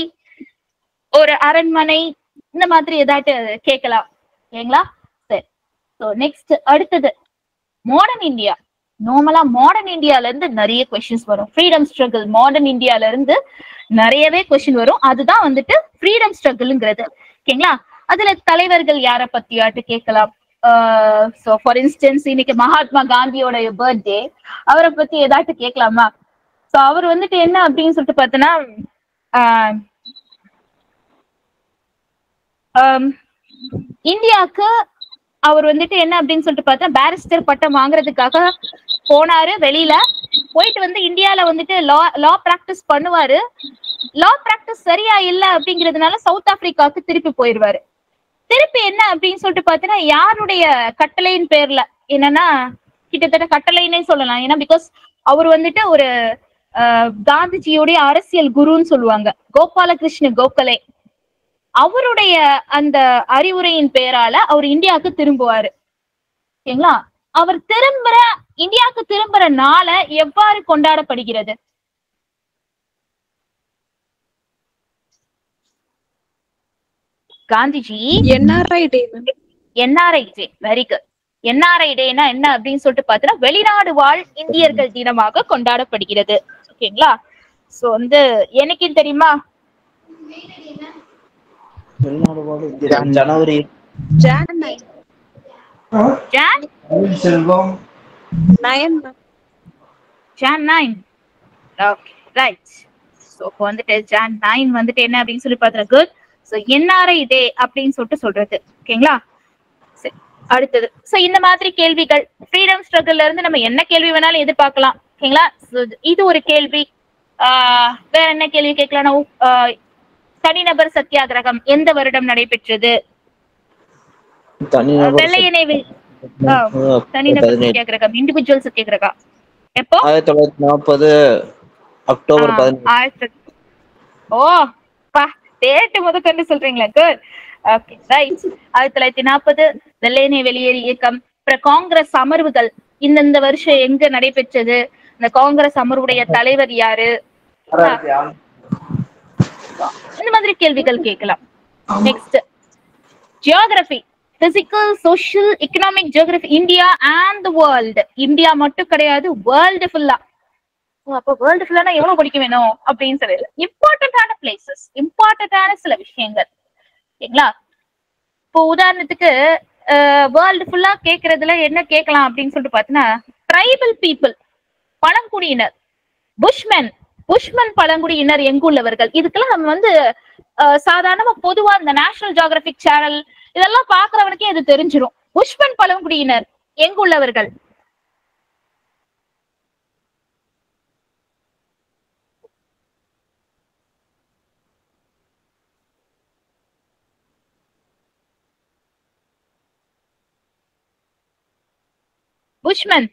ஒரு அரண்மனை இந்த மாதிரி ஏதாட்டு கேட்கலாம் ஓகேங்களா சரி ஸோ நெக்ஸ்ட் அடுத்தது மாடர்ன் இந்தியா நார்மலா மாடர்ன் இந்தியால இருந்து நிறைய கொஸ்டின்ஸ் வரும் ஃப்ரீடம் ஸ்ட்ரகிள் மாடர்ன் இந்தியால இருந்து நிறையவே கொஸ்டின் வரும் அதுதான் வந்துட்டு ஃப்ரீடம் ஸ்ட்ரகிள்ங்கிறது ஓகேங்களா அதுல தலைவர்கள் யார பத்தியாட்டு கேட்கலாம் ஸோ ஃபார் இன்ஸ்டன்ஸ் இன்னைக்கு மகாத்மா காந்தியோட பர்த்டே அவரை பத்தி ஏதாட்டு கேட்கலாமா ஸோ அவர் வந்துட்டு என்ன அப்படின்னு சொல்லிட்டு பார்த்தோன்னா ஆஹ் ஆம், இந்தியாவுக்கு அவர் வந்துட்டு என்ன அப்படின்னு சொல்லிட்டு பார்த்தா பாரிஸ்டர் பட்டம் வாங்குறதுக்காக போனாரு வெளியில போயிட்டு வந்து இந்தியால வந்துட்டு லா லா பிராக்டிஸ் பண்ணுவாரு லா பிராக்டிஸ் சரியா இல்ல அப்படிங்கிறதுனால சவுத் ஆப்பிரிக்காவுக்கு திருப்பி போயிருவாரு திருப்பி என்ன அப்படின்னு சொல்லிட்டு பார்த்தீங்கன்னா யாருடைய கட்டளையின் பேர்ல என்னன்னா கிட்டத்தட்ட கட்டளைன்னே சொல்லலாம் ஏன்னா பிகாஸ் அவர் வந்துட்டு ஒரு ஆஹ் காந்திஜியோடைய அரசியல் குருன்னு சொல்லுவாங்க கோபாலகிருஷ்ண கோகலே அவருடைய அந்த அறிவுரையின் பெயரால அவர் இந்தியாவுக்கு திரும்புவாரு ஓகேங்களா அவர் திரும்புற இந்தியாவுக்கு திரும்புற நாளை எவ்வாறு கொண்டாடப்படுகிறது Gandhiji NRI day ma'am NRI day very good NRI டேனா என்ன அப்படின்னு சொல்லிட்டு பார்த்தீங்கன்னா வெளிநாடு வாழ் இந்தியர்கள் தினமாக கொண்டாடப்படுகிறது ஓகேங்களா சோ வந்து எனக்கு தெரியுமா வெளிநாடு வாழ் இந்தியர்கள் ஜனவரி ஜான் நைன் ஜான் செல்வம் nine ma'am Jan nine okay right so இப்போ வந்துட்டு ஜான் நைன் வந்துட்டு என்ன அப்படின்னு சொல்லி பார்த்தா குட் ஸோ என்ஆர்ஐ டே அப்படின்னு சொல்லிட்டு சொல்றது ஓகேங்களா சரி அடுத்தது ஸோ இந்த மாதிரி கேள்விகள் ஃப்ரீடம் ஸ்ட்ரகிள்ல இருந்து நம்ம என்ன கேள்வி வேணாலும் எதிர்பார்க்கலாம் ஓகேங்களா So, இது ஒரு கேள்வி ஆஹ் வேற என்ன கேள்வி கேட்கலாம் ஆஹ் தனிநபர் சத்தியாகிரகம் எந்த வருடம் நடைபெற்றது தனிநபர் வெள்ளையனை வி- ஆ, தனிநபர் பதினேழு சத்தியாகிரகம் இண்டிவிஜுவல் சத்தியாகிரகம் எப்போ ஆயிரத்தி தொள்ளாயிரத்தி நாற்பது அக்டோபர் ஆ, பதினேழு ஆயிரத்தி ஓ பா டேட்டு முதற்கொண்டு சொல்றீங்களா குட் ஓகே ரைட் ஆயிரத்தி தொள்ளாயிரத்தி நாற்பது வெள்ளையனை வெளியேறு இயக்கம் அப்புறம் காங்கிரஸ் அமர்வுகள் இந்தந்த வருஷம் எங்க நடைபெற்றது இந்த காங்கிரஸ் அமர்வுடைய தலைவர் யாரு இந்த மாதிரி கேள்விகள் கேட்கலாம் next geography physical social economic geography India and world India மட்டும் கிடையாது வேர்ல்டு ஃபுல்லா அப்ப வேர்ல்டு ஃபுல்லா எவ்வளவு படிக்க வேணும் அப்படின்னு சொல்லல இம்பார்ட்டன்டான பிளேசஸ் இம்பார்ட்டன்டான சில விஷயங்கள் ஓகேங்களா இப்போ உதாரணத்துக்கு வேர்ல்டு ஃபுல்லா கேக்குறதுல என்ன கேட்கலாம் அப்படின்னு சொல்லிட்டு பாத்தீங்கன்னா ட்ரைபல் பீப்புள் பழங்குடியினர் புஷ்மென் புஷ்மன் பழங்குடியினர் எங்குள்ளவர்கள் இதுக்கெல்லாம் நம்ம வந்து அஹ், சாதாரணமா பொதுவா இந்த நேஷனல் ஜியோகிராபிக் சேனல் இதெல்லாம் பாக்குறவனுக்கே இது தெரிஞ்சிரும் புஷ்மன் பழங்குடியினர் எங்குள்ளவர்கள் புஷ்மன்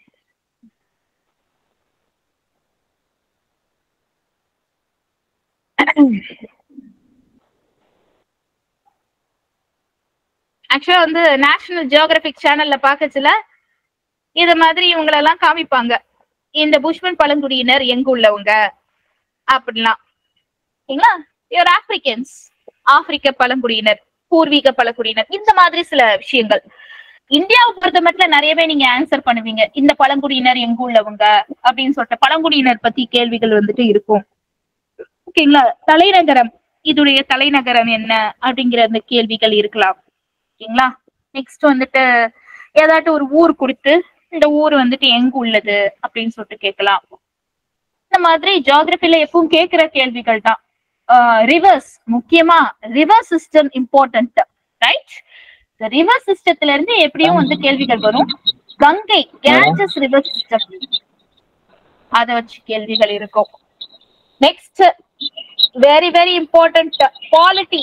ஆக்சுவலா வந்து நேஷனல் ஜியோகிராபிக் சேனல்ல பாக்கச்சுல இது மாதிரி இவங்களெல்லாம் காமிப்பாங்க இந்த புஷ்மன் பழங்குடியினர் எங்க உள்ளவங்க அப்படிலாம் ஓகேங்களா இவர் ஆப்பிரிக்கன்ஸ் ஆப்பிரிக்க பழங்குடியினர் பூர்வீக பழங்குடியினர் இந்த மாதிரி சில விஷயங்கள் இந்தியாவை பொறுத்த மட்டும் நிறையவே நீங்க ஆன்சர் பண்ணுவீங்க இந்த பழங்குடியினர் எங்க உள்ளவங்க அப்படின்னு சொல்லிட்டு பழங்குடியினர் பத்தி கேள்விகள் வந்துட்டு இருக்கும் ஓகேங்களா தலைநகரம் இதுடைய தலைநகரம் என்ன அப்படிங்கிற அந்த கேள்விகள் இருக்கலாம் ஓகேங்களா நெக்ஸ்ட் வந்துட்டு ஏதாட்டும் ஒரு ஊர் கொடுத்து இந்த ஊர் வந்துட்டு எங்க உள்ளது அப்படின்னு சொல்லிட்டு கேட்கலாம் இந்த மாதிரி ஜியாகிரபில எப்பவும் கேட்கிற கேள்விகள் தான் ரிவர்ஸ் முக்கியமா ரிவர் சிஸ்டம் இம்பார்ட்டன்ட் ரைட் இந்த ரிவர் சிஸ்டத்துல இருந்து எப்படியும் வந்து கேள்விகள் வரும் கங்கை கேஞ்சஸ் ரிவர் சிஸ்டம் அத வச்சு கேள்விகள் இருக்கும் next very very important polity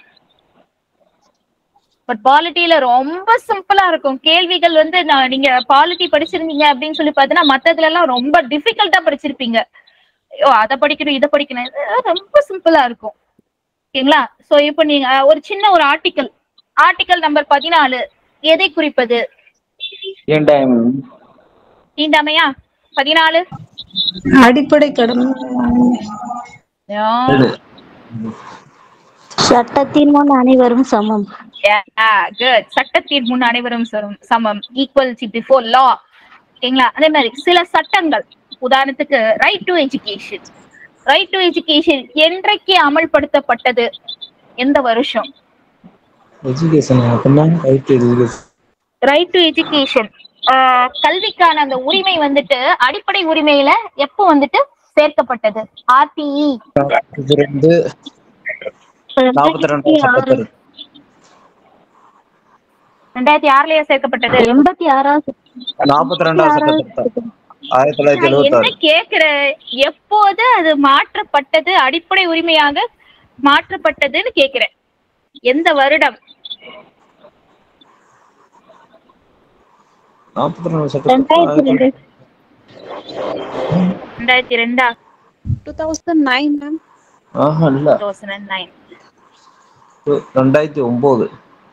but பாலிட்டியில ரொம்ப சிம்பிளா இருக்கும் கேள்விகள் வந்து நான் நீங்க பாலிட்டி படிச்சிருந்தீங்க அப்படின்னு சொல்லி பார்த்தீங்கன்னா மத்ததுல எல்லாம் ரொம்ப டிஃபிகல்ட்டா படிச்சிருப்பீங்க ஐயோ அதை படிக்கணும் இதை படிக்கணும் இது ரொம்ப சிம்பிளா இருக்கும் ஓகேங்களா சோ இப்போ நீங்க அஹ், ஒரு சின்ன ஒரு ஆர்டிக்கல் ஆர்டிக்கல் நம்பர் பதினாலு எதை குறிப்பது ஏன் டைம் நீண்டாமையா பதினாலு அடிப்படை கடமை சட்டத்தின் முன் அனைவரும் சமம் குட் சட்டத்தின் முன் அனைவரும் சரும் சமம் ஈக்குவல்சி பிஃபோர் லா ஓகேங்களா அதே மாதிரி சில சட்டங்கள் உதாரணத்துக்கு right to education right to education என்றைக்கு அமல்படுத்தப்பட்டது எந்த வருஷம் எஜுகேஷன் அப்படின்னா right education right to education கல்விக்கான அந்த உரிமை வந்துட்டு அடிப்படை உரிமையில எப்போ வந்துட்டு சேர்க்கப்பட்டது ஆர்டிஇ இது ரெண்டு நாற்பத்தி ரெண்டாம் சட்டத்தில் ரெண்டாயிரத்தி ஆறுலயே சேர்க்கப்பட்டது எண்பத்தி ஆறாவது நாற்பத்தி ரெண்டாம் சட்டத்தில் ஆயிரத்தி தொள்ளாயிரத்தி நான் எழுபத்தி என்ன கேக்குற எப்போது அது மாற்றப்பட்டது அடிப்படை உரிமையாக மாற்றப்பட்டதுன்னு கேக்குறேன் எந்த வருடம் நாற்பத்தி ரெண்டாம் ரெண்டாயிரத்தி சட்டத்தில் ரெண்டு ரெண்டாயிரத்தி ரெண்டா 2009 மேம் ஆஹா இல்ல டூ தௌசண்ட் நைன் ரெண்டாயிரத்தி ஒன்பது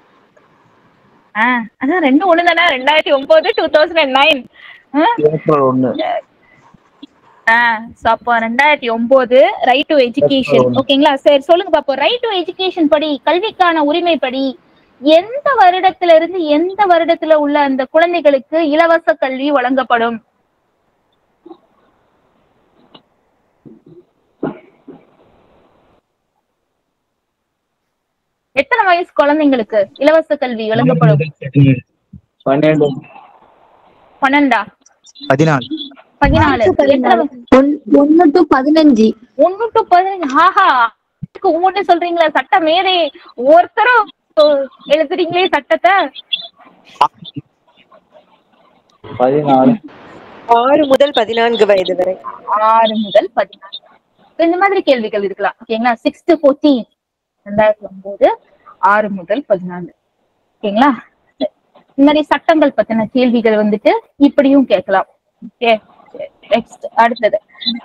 ஆ அதான் ரெண்டும் ஒண்ணு தானே ரெண்டாயிரத்தி ஒன்பது டூ தௌசண்ட் நைன் ஏப்ரல் ஒண்ணு ஆ சோ அப்போ ரெண்டாயிரத்தி ஒன்பது ரைட் டு எஜுகேஷன் ஓகேங்களா சரி சொல்லுங்க பாப்போம் ரைட் டு எஜுகேஷன் படி கல்விக்கான உரிமை படி எந்த வருடத்துல இருந்து எந்த வருடத்துல உள்ள அந்த குழந்தைகளுக்கு இலவச கல்வி வழங்கப்படும் எத்தனை வயசு குழந்தைங்களுக்கு இலவச கல்வி வழங்கப்படும் பன்னெண்டு பன்னெண்டா பதினாலு பதினாலு எத்தனை வ- ஒன்னு டு பதினஞ்சு ஒண்ணு டு பதினஞ்சு ஆஹா அதுக்கு ஒவ்வொன்னு சொல்றீங்களா சட்ட மேதை ஒருத்தரும் எழுதுறீங்களே சட்டத்தை பதினாலு ஆறு முதல் பதினான்கு வயது வரை ஆறு முதல் பதினாலு இப்ப இந்த மாதிரி கேள்விகள் இருக்கலாம் ஓகேங்களா சிக்ஸ் டு ஃபோர்டீன் ரெண்டாயிரத்தி ஒன்பது ஆறு முதல் பதினாலு ஓகேங்களா இந்த மாதிரி சட்டங்கள் பத்தின கேள்விகள் வந்துட்டு இப்படியும் கேட்கலாம் ஓகே நெக்ஸ்ட் அடுத்தது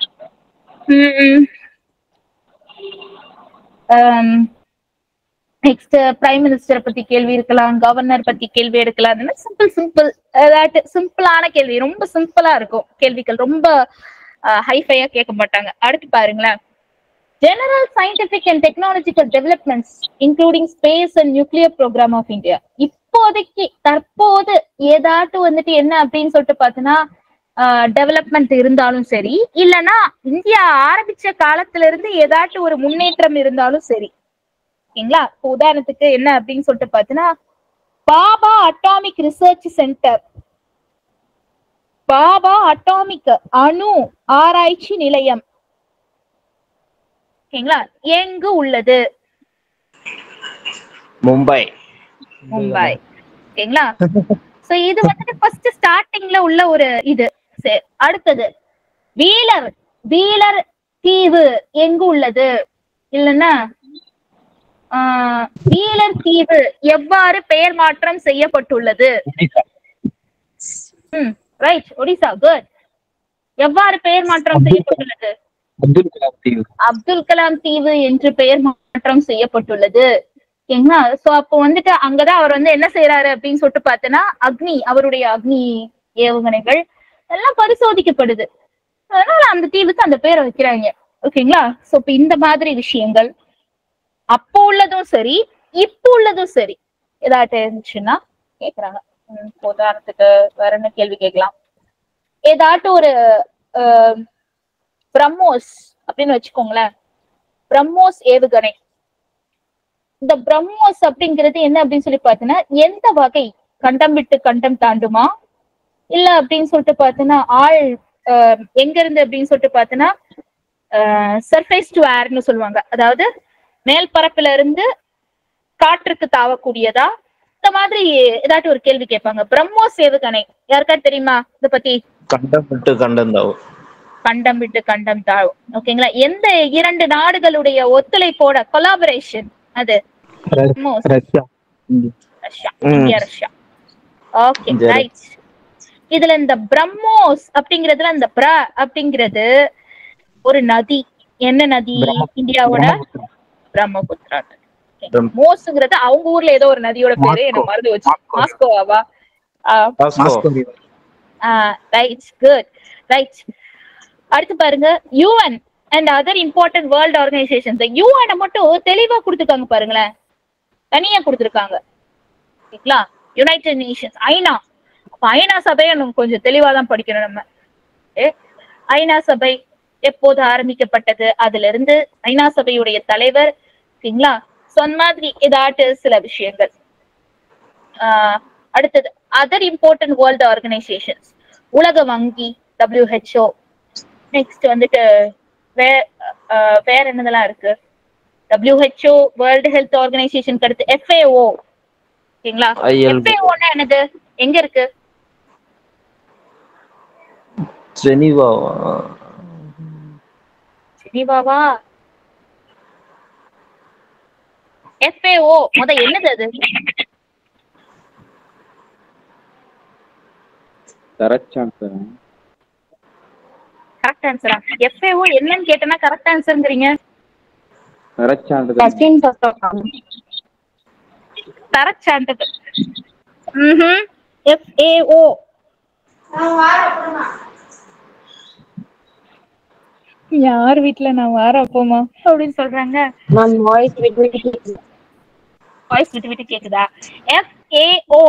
நெக்ஸ்ட் பிரைம் மினிஸ்டர் பத்தி கேள்வி இருக்கலாம் கவர்னர் பத்தி கேள்வி எடுக்கலாம் அந்த மாதிரி சிம்பிள் சிம்பிள் அதாவது சிம்பிளான கேள்வி ரொம்ப சிம்பிளா இருக்கும் கேள்விகள் ரொம்ப ஹைஃபையா கேட்க மாட்டாங்க அடுத்து பாருங்களேன் general scientific and technological developments including space and nuclear program of India இப்போதைக்கு தற்போது ஏதாட்டும் வந்துட்டு என்ன அப்படின்னு சொல்லிட்டு பார்த்தோன்னா டெவலப்மெண்ட் இருந்தாலும் சரி இல்லைன்னா இந்தியா ஆரம்பிச்ச காலத்துல இருந்து ஏதாட்டும் ஒரு முன்னேற்றம் இருந்தாலும் சரி ஓகேங்களா இப்போ உதாரணத்துக்கு என்ன அப்படின்னு சொல்லிட்டு பார்த்தோன்னா Bhabha atomic research centre Bhabha atomic அணு ஆராய்ச்சி நிலையம் ஓகேங்களா எங்கு உள்ளது மும்பை மும்பை ஓகேங்களா சோ இது வந்துட்டு ஃபர்ஸ்ட் ஸ்டார்டிங்ல உள்ள ஒரு இது சரி அடுத்தது வீலர் வீலர் தீவு எங்கு உள்ளது இல்லைன்னா ஆஹ், வீலர் தீவு எவ்வாறு பெயர் மாற்றம் செய்யப்பட்டுள்ளது ம் ரைட் ஒடிசா குட் எவ்வாறு பெயர் மாற்றம் செய்யப்பட்டுள்ளது அப்துல் கலாம் தீவு அப்துல் கலாம் தீவு என்று பெயர் மாற்றம் செய்யப்பட்டுள்ளது ஓகேங்களா சோ அப்போ வந்துட்டு அங்கதான் அவர் வந்து என்ன செய்யறாரு அப்படின்னு சொல்லிட்டு பார்த்தோன்னா அக்னி அவருடைய அக்னி ஏவுகணைகள் எல்லாம் பரிசோதிக்கப்படுது அதனால அந்த தீவுக்கு அந்த பேரை வைக்கிறாங்க ஓகேங்களா சோ இப்ப இந்த மாதிரி விஷயங்கள் அப்போ உள்ளதும் சரி இப்போ உள்ளதும் சரி ஏதாட்டு இருந்துச்சுன்னா கேக்குறாங்க உம் இப்ப உதாரணத்துக்கு வேற என்ன கேள்வி கேட்கலாம் ஏதாட்டும் ஒரு அஹ், பிரம்மோஸ் அப்படின்னு வச்சுக்கோங்களேன் பிரம்மோஸ் ஏவுகணை இந்த பிரம்மோஸ் அப்படிங்கிறது என்ன அப்படின்னு சொல்லி பார்த்தீங்கன்னா எந்த வகை கண்டம் விட்டு கண்டம் தாண்டுமா இல்ல அப்படின்னு சொல்லிட்டு பார்த்தீங்கன்னா ஆள் அஹ், எங்க இருந்து அப்படின்னு சொல்லிட்டு பார்த்தீங்கன்னா சர்ஃபேஸ் டு ஏர்னு சொல்லுவாங்க அதாவது மேல் பரப்புல இருந்து காற்றுக்கு தாவக்கூடியதா இந்த மாதிரி ஏதாட்டும் ஒரு கேள்வி கேட்பாங்க பிரம்மோஸ் ஏவுகணை யாருக்காவது தெரியுமா இத பத்தி கண்டம் விட்டு கண்டம் தாவும் கண்டம் விட்டு கண்டம் தாழும் ஓகேங்களா எந்த இரண்டு நாடுகளுடைய ஒத்துழைப்போட கொலாபரேஷன் அது பிரம்மோஸ் ரஷ்யா ரஷ்யா ம். India Russia okay India. Right இதுல இந்த பிரம்மோஸ் அப்படிங்கிறதுல இந்த பிர அப்படிங்கிறது ஒரு நதி என்ன நதி இந்தியாவோட பிரம்மபுத்திரா நதி. Okay. பிரம்- மோஸ்ங்கிறது அவங்க ஊர்ல ஏதோ ஒரு நதியோட பேரு எனக்கு மறந்து வச்சு மாஸ்கோ. மாஸ்கோவாவா Moscow Moscow river. Right good right அடுத்து பாருங்க UN and other important world organisation UN மட்டும் தெளிவா கொடுத்துருக்காங்க பாருங்களேன் தனியா கொடுத்துருக்காங்க ஓகேங்களா யுனைடெட் நேஷன்ஸ் ஐநா அப்ப ஐநா சபையை நம்ம கொஞ்சம் தெளிவா தான் படிக்கணும் நம்ம ஏ, ஐநா சபை எப்போது ஆரம்பிக்கப்பட்டது அதுல இருந்து ஐநா சபையுடைய தலைவர் ஓகேங்களா சோ அந்த மாதிரி ஏதாட்டு சில விஷயங்கள் ஆஹ் அடுத்தது அதர் இம்பார்ட்டன்ட் வேர்ல்டு ஆர்கனைசேஷன்ஸ் உலக வங்கி WHO நெக்ஸ்ட் வந்துட்டு வே ஆஹ் வேற என்னதெல்லாம் இருக்கு WHO வேர்ல்டு ஹெல்த் ஆர்கனைசேஷன் அடுத்து FAO ஓகேங்களா ILO. FAO னா என்னது எங்க இருக்கு ஜெனிவா ஜெனீவாவா FAO முத என்னது அது கரெக்ட் ஆன்சர் கரெக்டா கரெக்ட் ஆன்சரா எஃப்ஏஓ என்னன்னு கேட்டனா கரெக்ட் ஆன்சர்ங்கிறீங்க தரச்சான்றிதழ் ஃபர்ஸ்ட் இன் ஃபர்ஸ்ட் அவுட் தரச்சான்றிதழ் ம் எஃப்ஏஓ யார் வீட்ல நான் வார அப்போமா அப்படின்னு சொல்றாங்க மேம் வாய்ஸ் விட்டு விட்டு கேக்குது வாய்ஸ் விட்டு விட்டு கேக்குதா FAO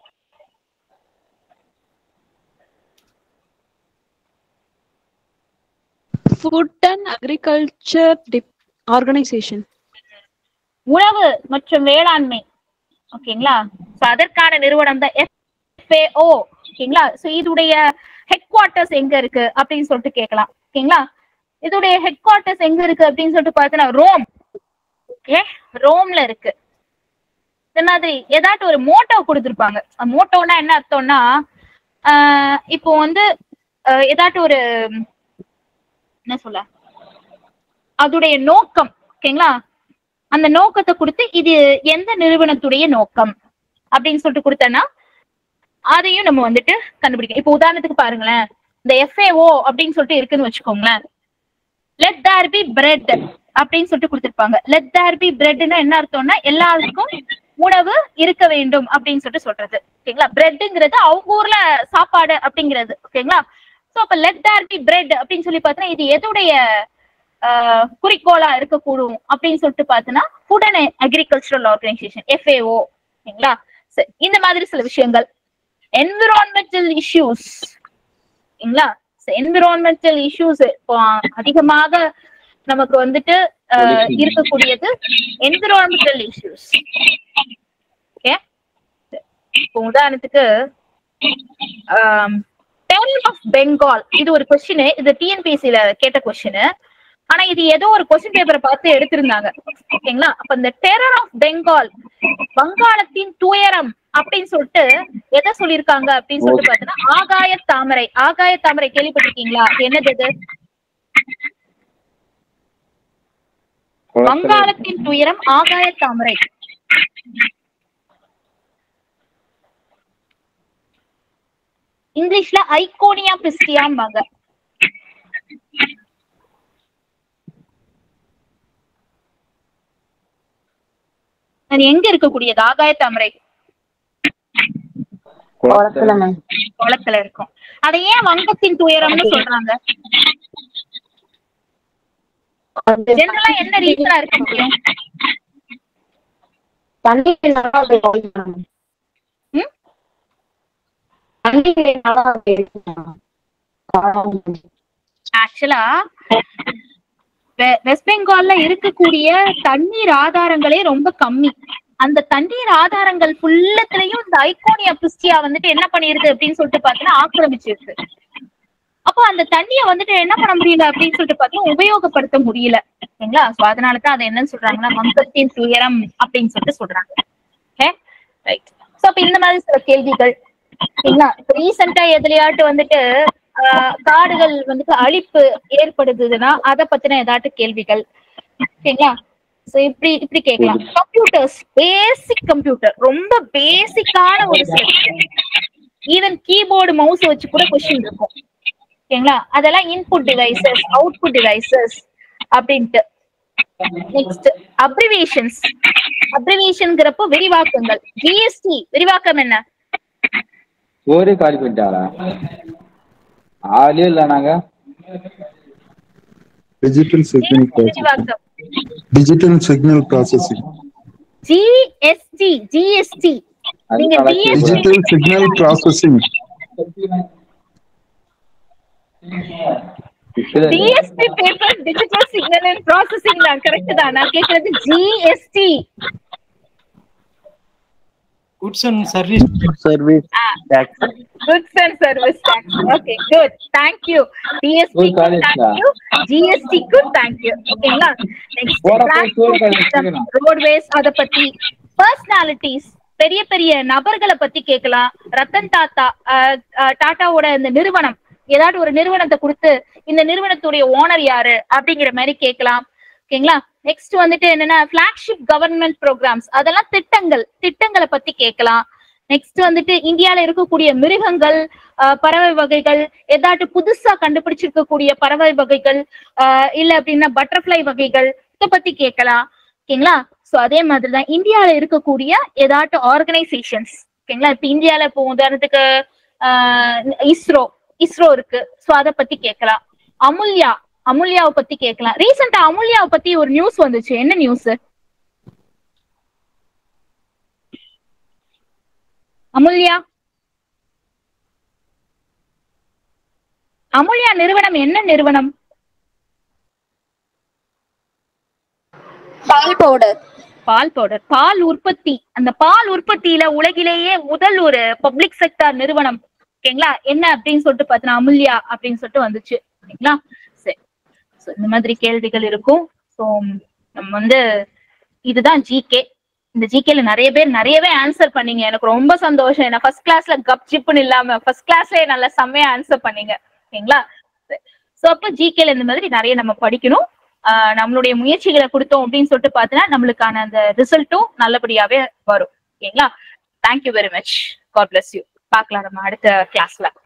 Food and Agriculture Dip Organization. உணவு மற்றும் வேளாண்மை ஓகேங்களா சோ அதற்கான நிறுவனம் தான் எஃப்ஏஓ ஓகேங்களா சோ இதுடைய ஹெட் குவார்ட்டர்ஸ் எங்க இருக்கு அப்படின்னு சொல்லிட்டு கேட்கலாம் ஓகேங்களா இதோடைய ஹெட் குவார்ட்டர்ஸ் எங்க இருக்கு அப்படின்னு சொல்லிட்டு பார்த்தோன்னா ரோம் ஓகே ரோம்ல இருக்கு இந்த மாதிரி ஏதாட்டும் ஒரு மோட்டோ கொடுத்துருப்பாங்க மோட்டோனா என்ன அர்த்தம்னா ஆஹ் இப்போ வந்து ஆஹ் ஏதாட்டும் ஒரு என்ன சொல்ல அதோடைய நோக்கம் ஓகேங்களா அந்த நோக்கத்தை கொடுத்து இது எந்த நிறுவனத்துடைய நோக்கம் அப்படின்னு சொல்லிட்டு கொடுத்தேன்னா அதையும் நம்ம வந்துட்டு கண்டுபிடிக்கலாம் இப்போ உதாரணத்துக்கு பாருங்களேன் இந்த எஃப்ஏஓ அப்படின்னு சொல்லிட்டு இருக்குன்னு வச்சுக்கோங்களேன் லெட் தேர் பி பிரெட் அப்படின்னு சொல்லிட்டு கொடுத்திருப்பாங்க லெட் தேர் பி பிரெட்னா என்ன அர்த்தம்னா எல்லாருக்கும் உணவு இருக்க வேண்டும் அப்படின்னு சொல்லிட்டு சொல்றது ஓகேங்களா பிரெட்ங்கிறது அவங்க ஊர்ல சாப்பாடு அப்படிங்கிறது ஓகேங்களா சோ அப்ப லெட் தேர் பி பிரெட் அப்படின்னு சொல்லி பார்த்தோன்னா இது எதுடைய ஆஹ், குறிக்கோளா இருக்கக்கூடும் அப்படின்னு சொல்லிட்டு பார்த்தோன்னா food and agricultural organisation FAO ஓகேங்களா சரி, இந்த மாதிரி சில விஷயங்கள் என்விரான்மெண்டல் இஷ்யூஸ் சரிங்களா என்விரான்மெண்டல் இஷ்யூஸ் இப்போ அதிகமாக நமக்கு வந்துட்டு ஆஹ், இருக்கக்கூடியது என்விரான்மெண்டல் இஷ்யூஸ் ஓகே இப்போ உதாரணத்துக்கு டெரர் ஆஃப் பெங்கால் இது ஒரு கொஸ்டின் இது டிஎன்பிஎஸ்சில கேட்ட கொஸ்டின் ஆனா இது ஏதோ ஒரு கொஸ்டின் பேப்பரை பார்த்து எடுத்திருந்தாங்க ஓகேங்களா அப்ப இந்த டெரர் ஆஃப் பெங்கால் வங்காளத்தின் துயரம் அப்படின்னு சொல்லிட்டு எதை சொல்லியிருக்காங்க அப்படின்னு சொல்லிட்டு பார்த்தீங்கன்னா ஆகாய தாமரை ஆகாய தாமரை கேள்விப்பட்டிருக்கீங்களா அது என்னது இது வங்காளத்தின் துயரம் ஆகாய தாமரை இங்கிலீஷ்ல ஐகோனியா பிஸ்டியாம்பாங்க அது எங்க இருக்கக்கூடியது ஆகாய தாமரை குளத்துல மேம் குளத்துல இருக்கும் அதை ஏன் வங்கத்தின் துயரம்னு சொல்றாங்க ஜெனரலா என்ன ரீசனா இருக்க முடியும் தண்ணினால அது ஒழிக்கணும். ம்? தண்ணினால அது இருக்கணும். ஆக்சுவலா வெஸ்ட் பெங்கால்ல இருக்கக்கூடிய தண்ணீர் ஆதாரங்களே ரொம்ப கம்மி அந்த தண்ணீர் ஆதாரங்கள் ஃபுல்லத்துலயும் இந்த ஐகோனியா பிஸ்டியா வந்துட்டு என்ன பண்ணிருக்கு அப்படின்னு சொல்லிட்டு பாத்தீங்கன்னா ஆக்கிரமிச்சிருக்கு அப்போ அந்த தண்ணிய வந்துட்டு என்ன பண்ண முடியல அப்படின்னு சொல்லிட்டு பார்த்தீங்கன்னா உபயோகப்படுத்த முடியல ஓகேங்களா சோ அதனாலதான் அதை என்னன்னு சொல்றாங்கன்னா வங்கத்தின் துயரம் அப்படின்னு சொல்லிட்டு சொல்றாங்க ஓகே ரைட் சோ அப்ப இந்த மாதிரி சில கேள்விகள் சரிங்களா இப்ப ரீசெண்டா எதுலயாட்டு வந்துட்டு ஆஹ் காடுகள் வந்துட்டு அழிப்பு ஏற்படுதுன்னா அதை பத்தின ஏதாட்டு கேள்விகள் ஓகேங்களா சோ இப்படி இப்படி கேட்கலாம் கம்ப்யூட்டர்ஸ் பேசிக் கம்ப்யூட்டர் ரொம்ப பேசிக்கான ஒரு ஈவன் கீபோர்டு மவுஸ் வச்சு கூட கொஸ்டின் இருக்கும் ஓகேங்களா அதெல்லாம் இன்புட் டிவைசஸ் அவுட்புட் டிவைசஸ் அப்படின்ட்டு நெக்ஸ்ட் அப்ரிவேஷன்ஸ் அப்ரிவேஷன்ங்கிறப்போ விரிவாக்கங்கள் ஜிஎஸ்டி விரிவாக்கம் என்ன ஒரே காலி பண்ணிட்டாரா ஆளே இல்ல நாங்க டிஜிட்டல் சிக்னல் விரிவாக்கம் digital signal processing GST GST நீங்க GST digital signal processing DSP paper digital signal and processing தான் கரெக்ட் தான் நான் கேக்குறது GST goods and service service tax goods and service tax okay good thank you DSP School college thank தான். யூ ஜிஎஸ்டி க்கு தேங்க் யூ ஓகேங்களா நெக்ஸ்ட் போற போய் school college கேட்கணும். ரோட்வேஸ் அத பத்தி பர்சனாலிட்டிஸ் பெரிய பெரிய நபர்களை பத்தி கேட்கலாம் ரத்தன் டாட்டா அஹ், அஹ், டாட்டாவோட இந்த நிறுவனம் ஏதாவது ஒரு நிறுவனத்தை கொடுத்து இந்த நிறுவனத்துடைய ஓனர் யாரு அப்படிங்கிற மாதிரி கேட்கலாம் ஓகேங்களா நெக்ஸ்ட் வந்துட்டு என்னன்னா பிளாக்ஷிப் கவர்மெண்ட் ப்ரோக்ராம்ஸ் அதெல்லாம் திட்டங்கள் திட்டங்களை பத்தி கேட்கலாம் நெக்ஸ்ட் வந்துட்டு இந்தியால இருக்கக்கூடிய மிருகங்கள் ஆஹ் பறவை வகைகள் ஏதாட்டு புதுசா கண்டுபிடிச்சிருக்கக்கூடிய பறவை வகைகள் ஆஹ் இல்ல அப்படின்னா பட்டர்ஃப்ளை வகைகள் இத பத்தி கேட்கலாம் ஓகேங்களா சோ அதே மாதிரிதான் இந்தியால இருக்கக்கூடிய ஏதாட்டு ஆர்கனைசேஷன்ஸ் ஓகேங்களா இப்ப இந்தியால இப்போ உதாரணத்துக்கு ஆஹ் இஸ்ரோ இஸ்ரோ இருக்கு சோ அத பத்தி கேட்கலாம் அமுல்யா அமுல்யாவை பத்தி கேட்கலாம் ரீசெண்டா அமுல்யாவை பத்தி ஒரு நியூஸ் வந்துச்சு என்ன நியூஸ் அமுல்யா அமுல்யா நிறுவனம் என்ன நிறுவனம் பால் பவுடர் பால் பவுடர் பால் உற்பத்தி அந்த பால் உற்பத்தியில உலகிலேயே முதல் ஒரு பப்ளிக் செக்டார் நிறுவனம் ஓகேங்களா என்ன அப்படின்னு சொல்லிட்டு பார்த்தீங்கன்னா அமுல்யா அப்படின்னு சொல்லிட்டு வந்துச்சு ஓகேங்களா சரி So, இந்த மாதிரி கேள்விகள் இருக்கும் ஸோ நம்ம வந்து இதுதான் ஜிகே இந்த ஜிகேல நிறைய பேர் நிறையவே ஆன்சர் பண்ணீங்க எனக்கு ரொம்ப சந்தோஷம் ஏன்னா ஃபர்ஸ்ட் கிளாஸ்ல கப் ஜிப்புன்னு இல்லாம ஃபர்ஸ்ட் கிளாஸ்லயே நல்லா செம்மையா ஆன்சர் பண்ணீங்க ஓகேங்களா சோ அப்ப ஜிகேல இந்த மாதிரி நிறைய நம்ம படிக்கணும் ஆஹ் நம்மளுடைய முயற்சிகளை கொடுத்தோம் அப்படின்னு சொல்லிட்டு பார்த்தீங்கன்னா நம்மளுக்கான அந்த ரிசல்ட்டும் நல்லபடியாவே வரும் ஓகேங்களா thank you very much God bless you பார்க்கலாம் நம்ம அடுத்த கிளாஸ்ல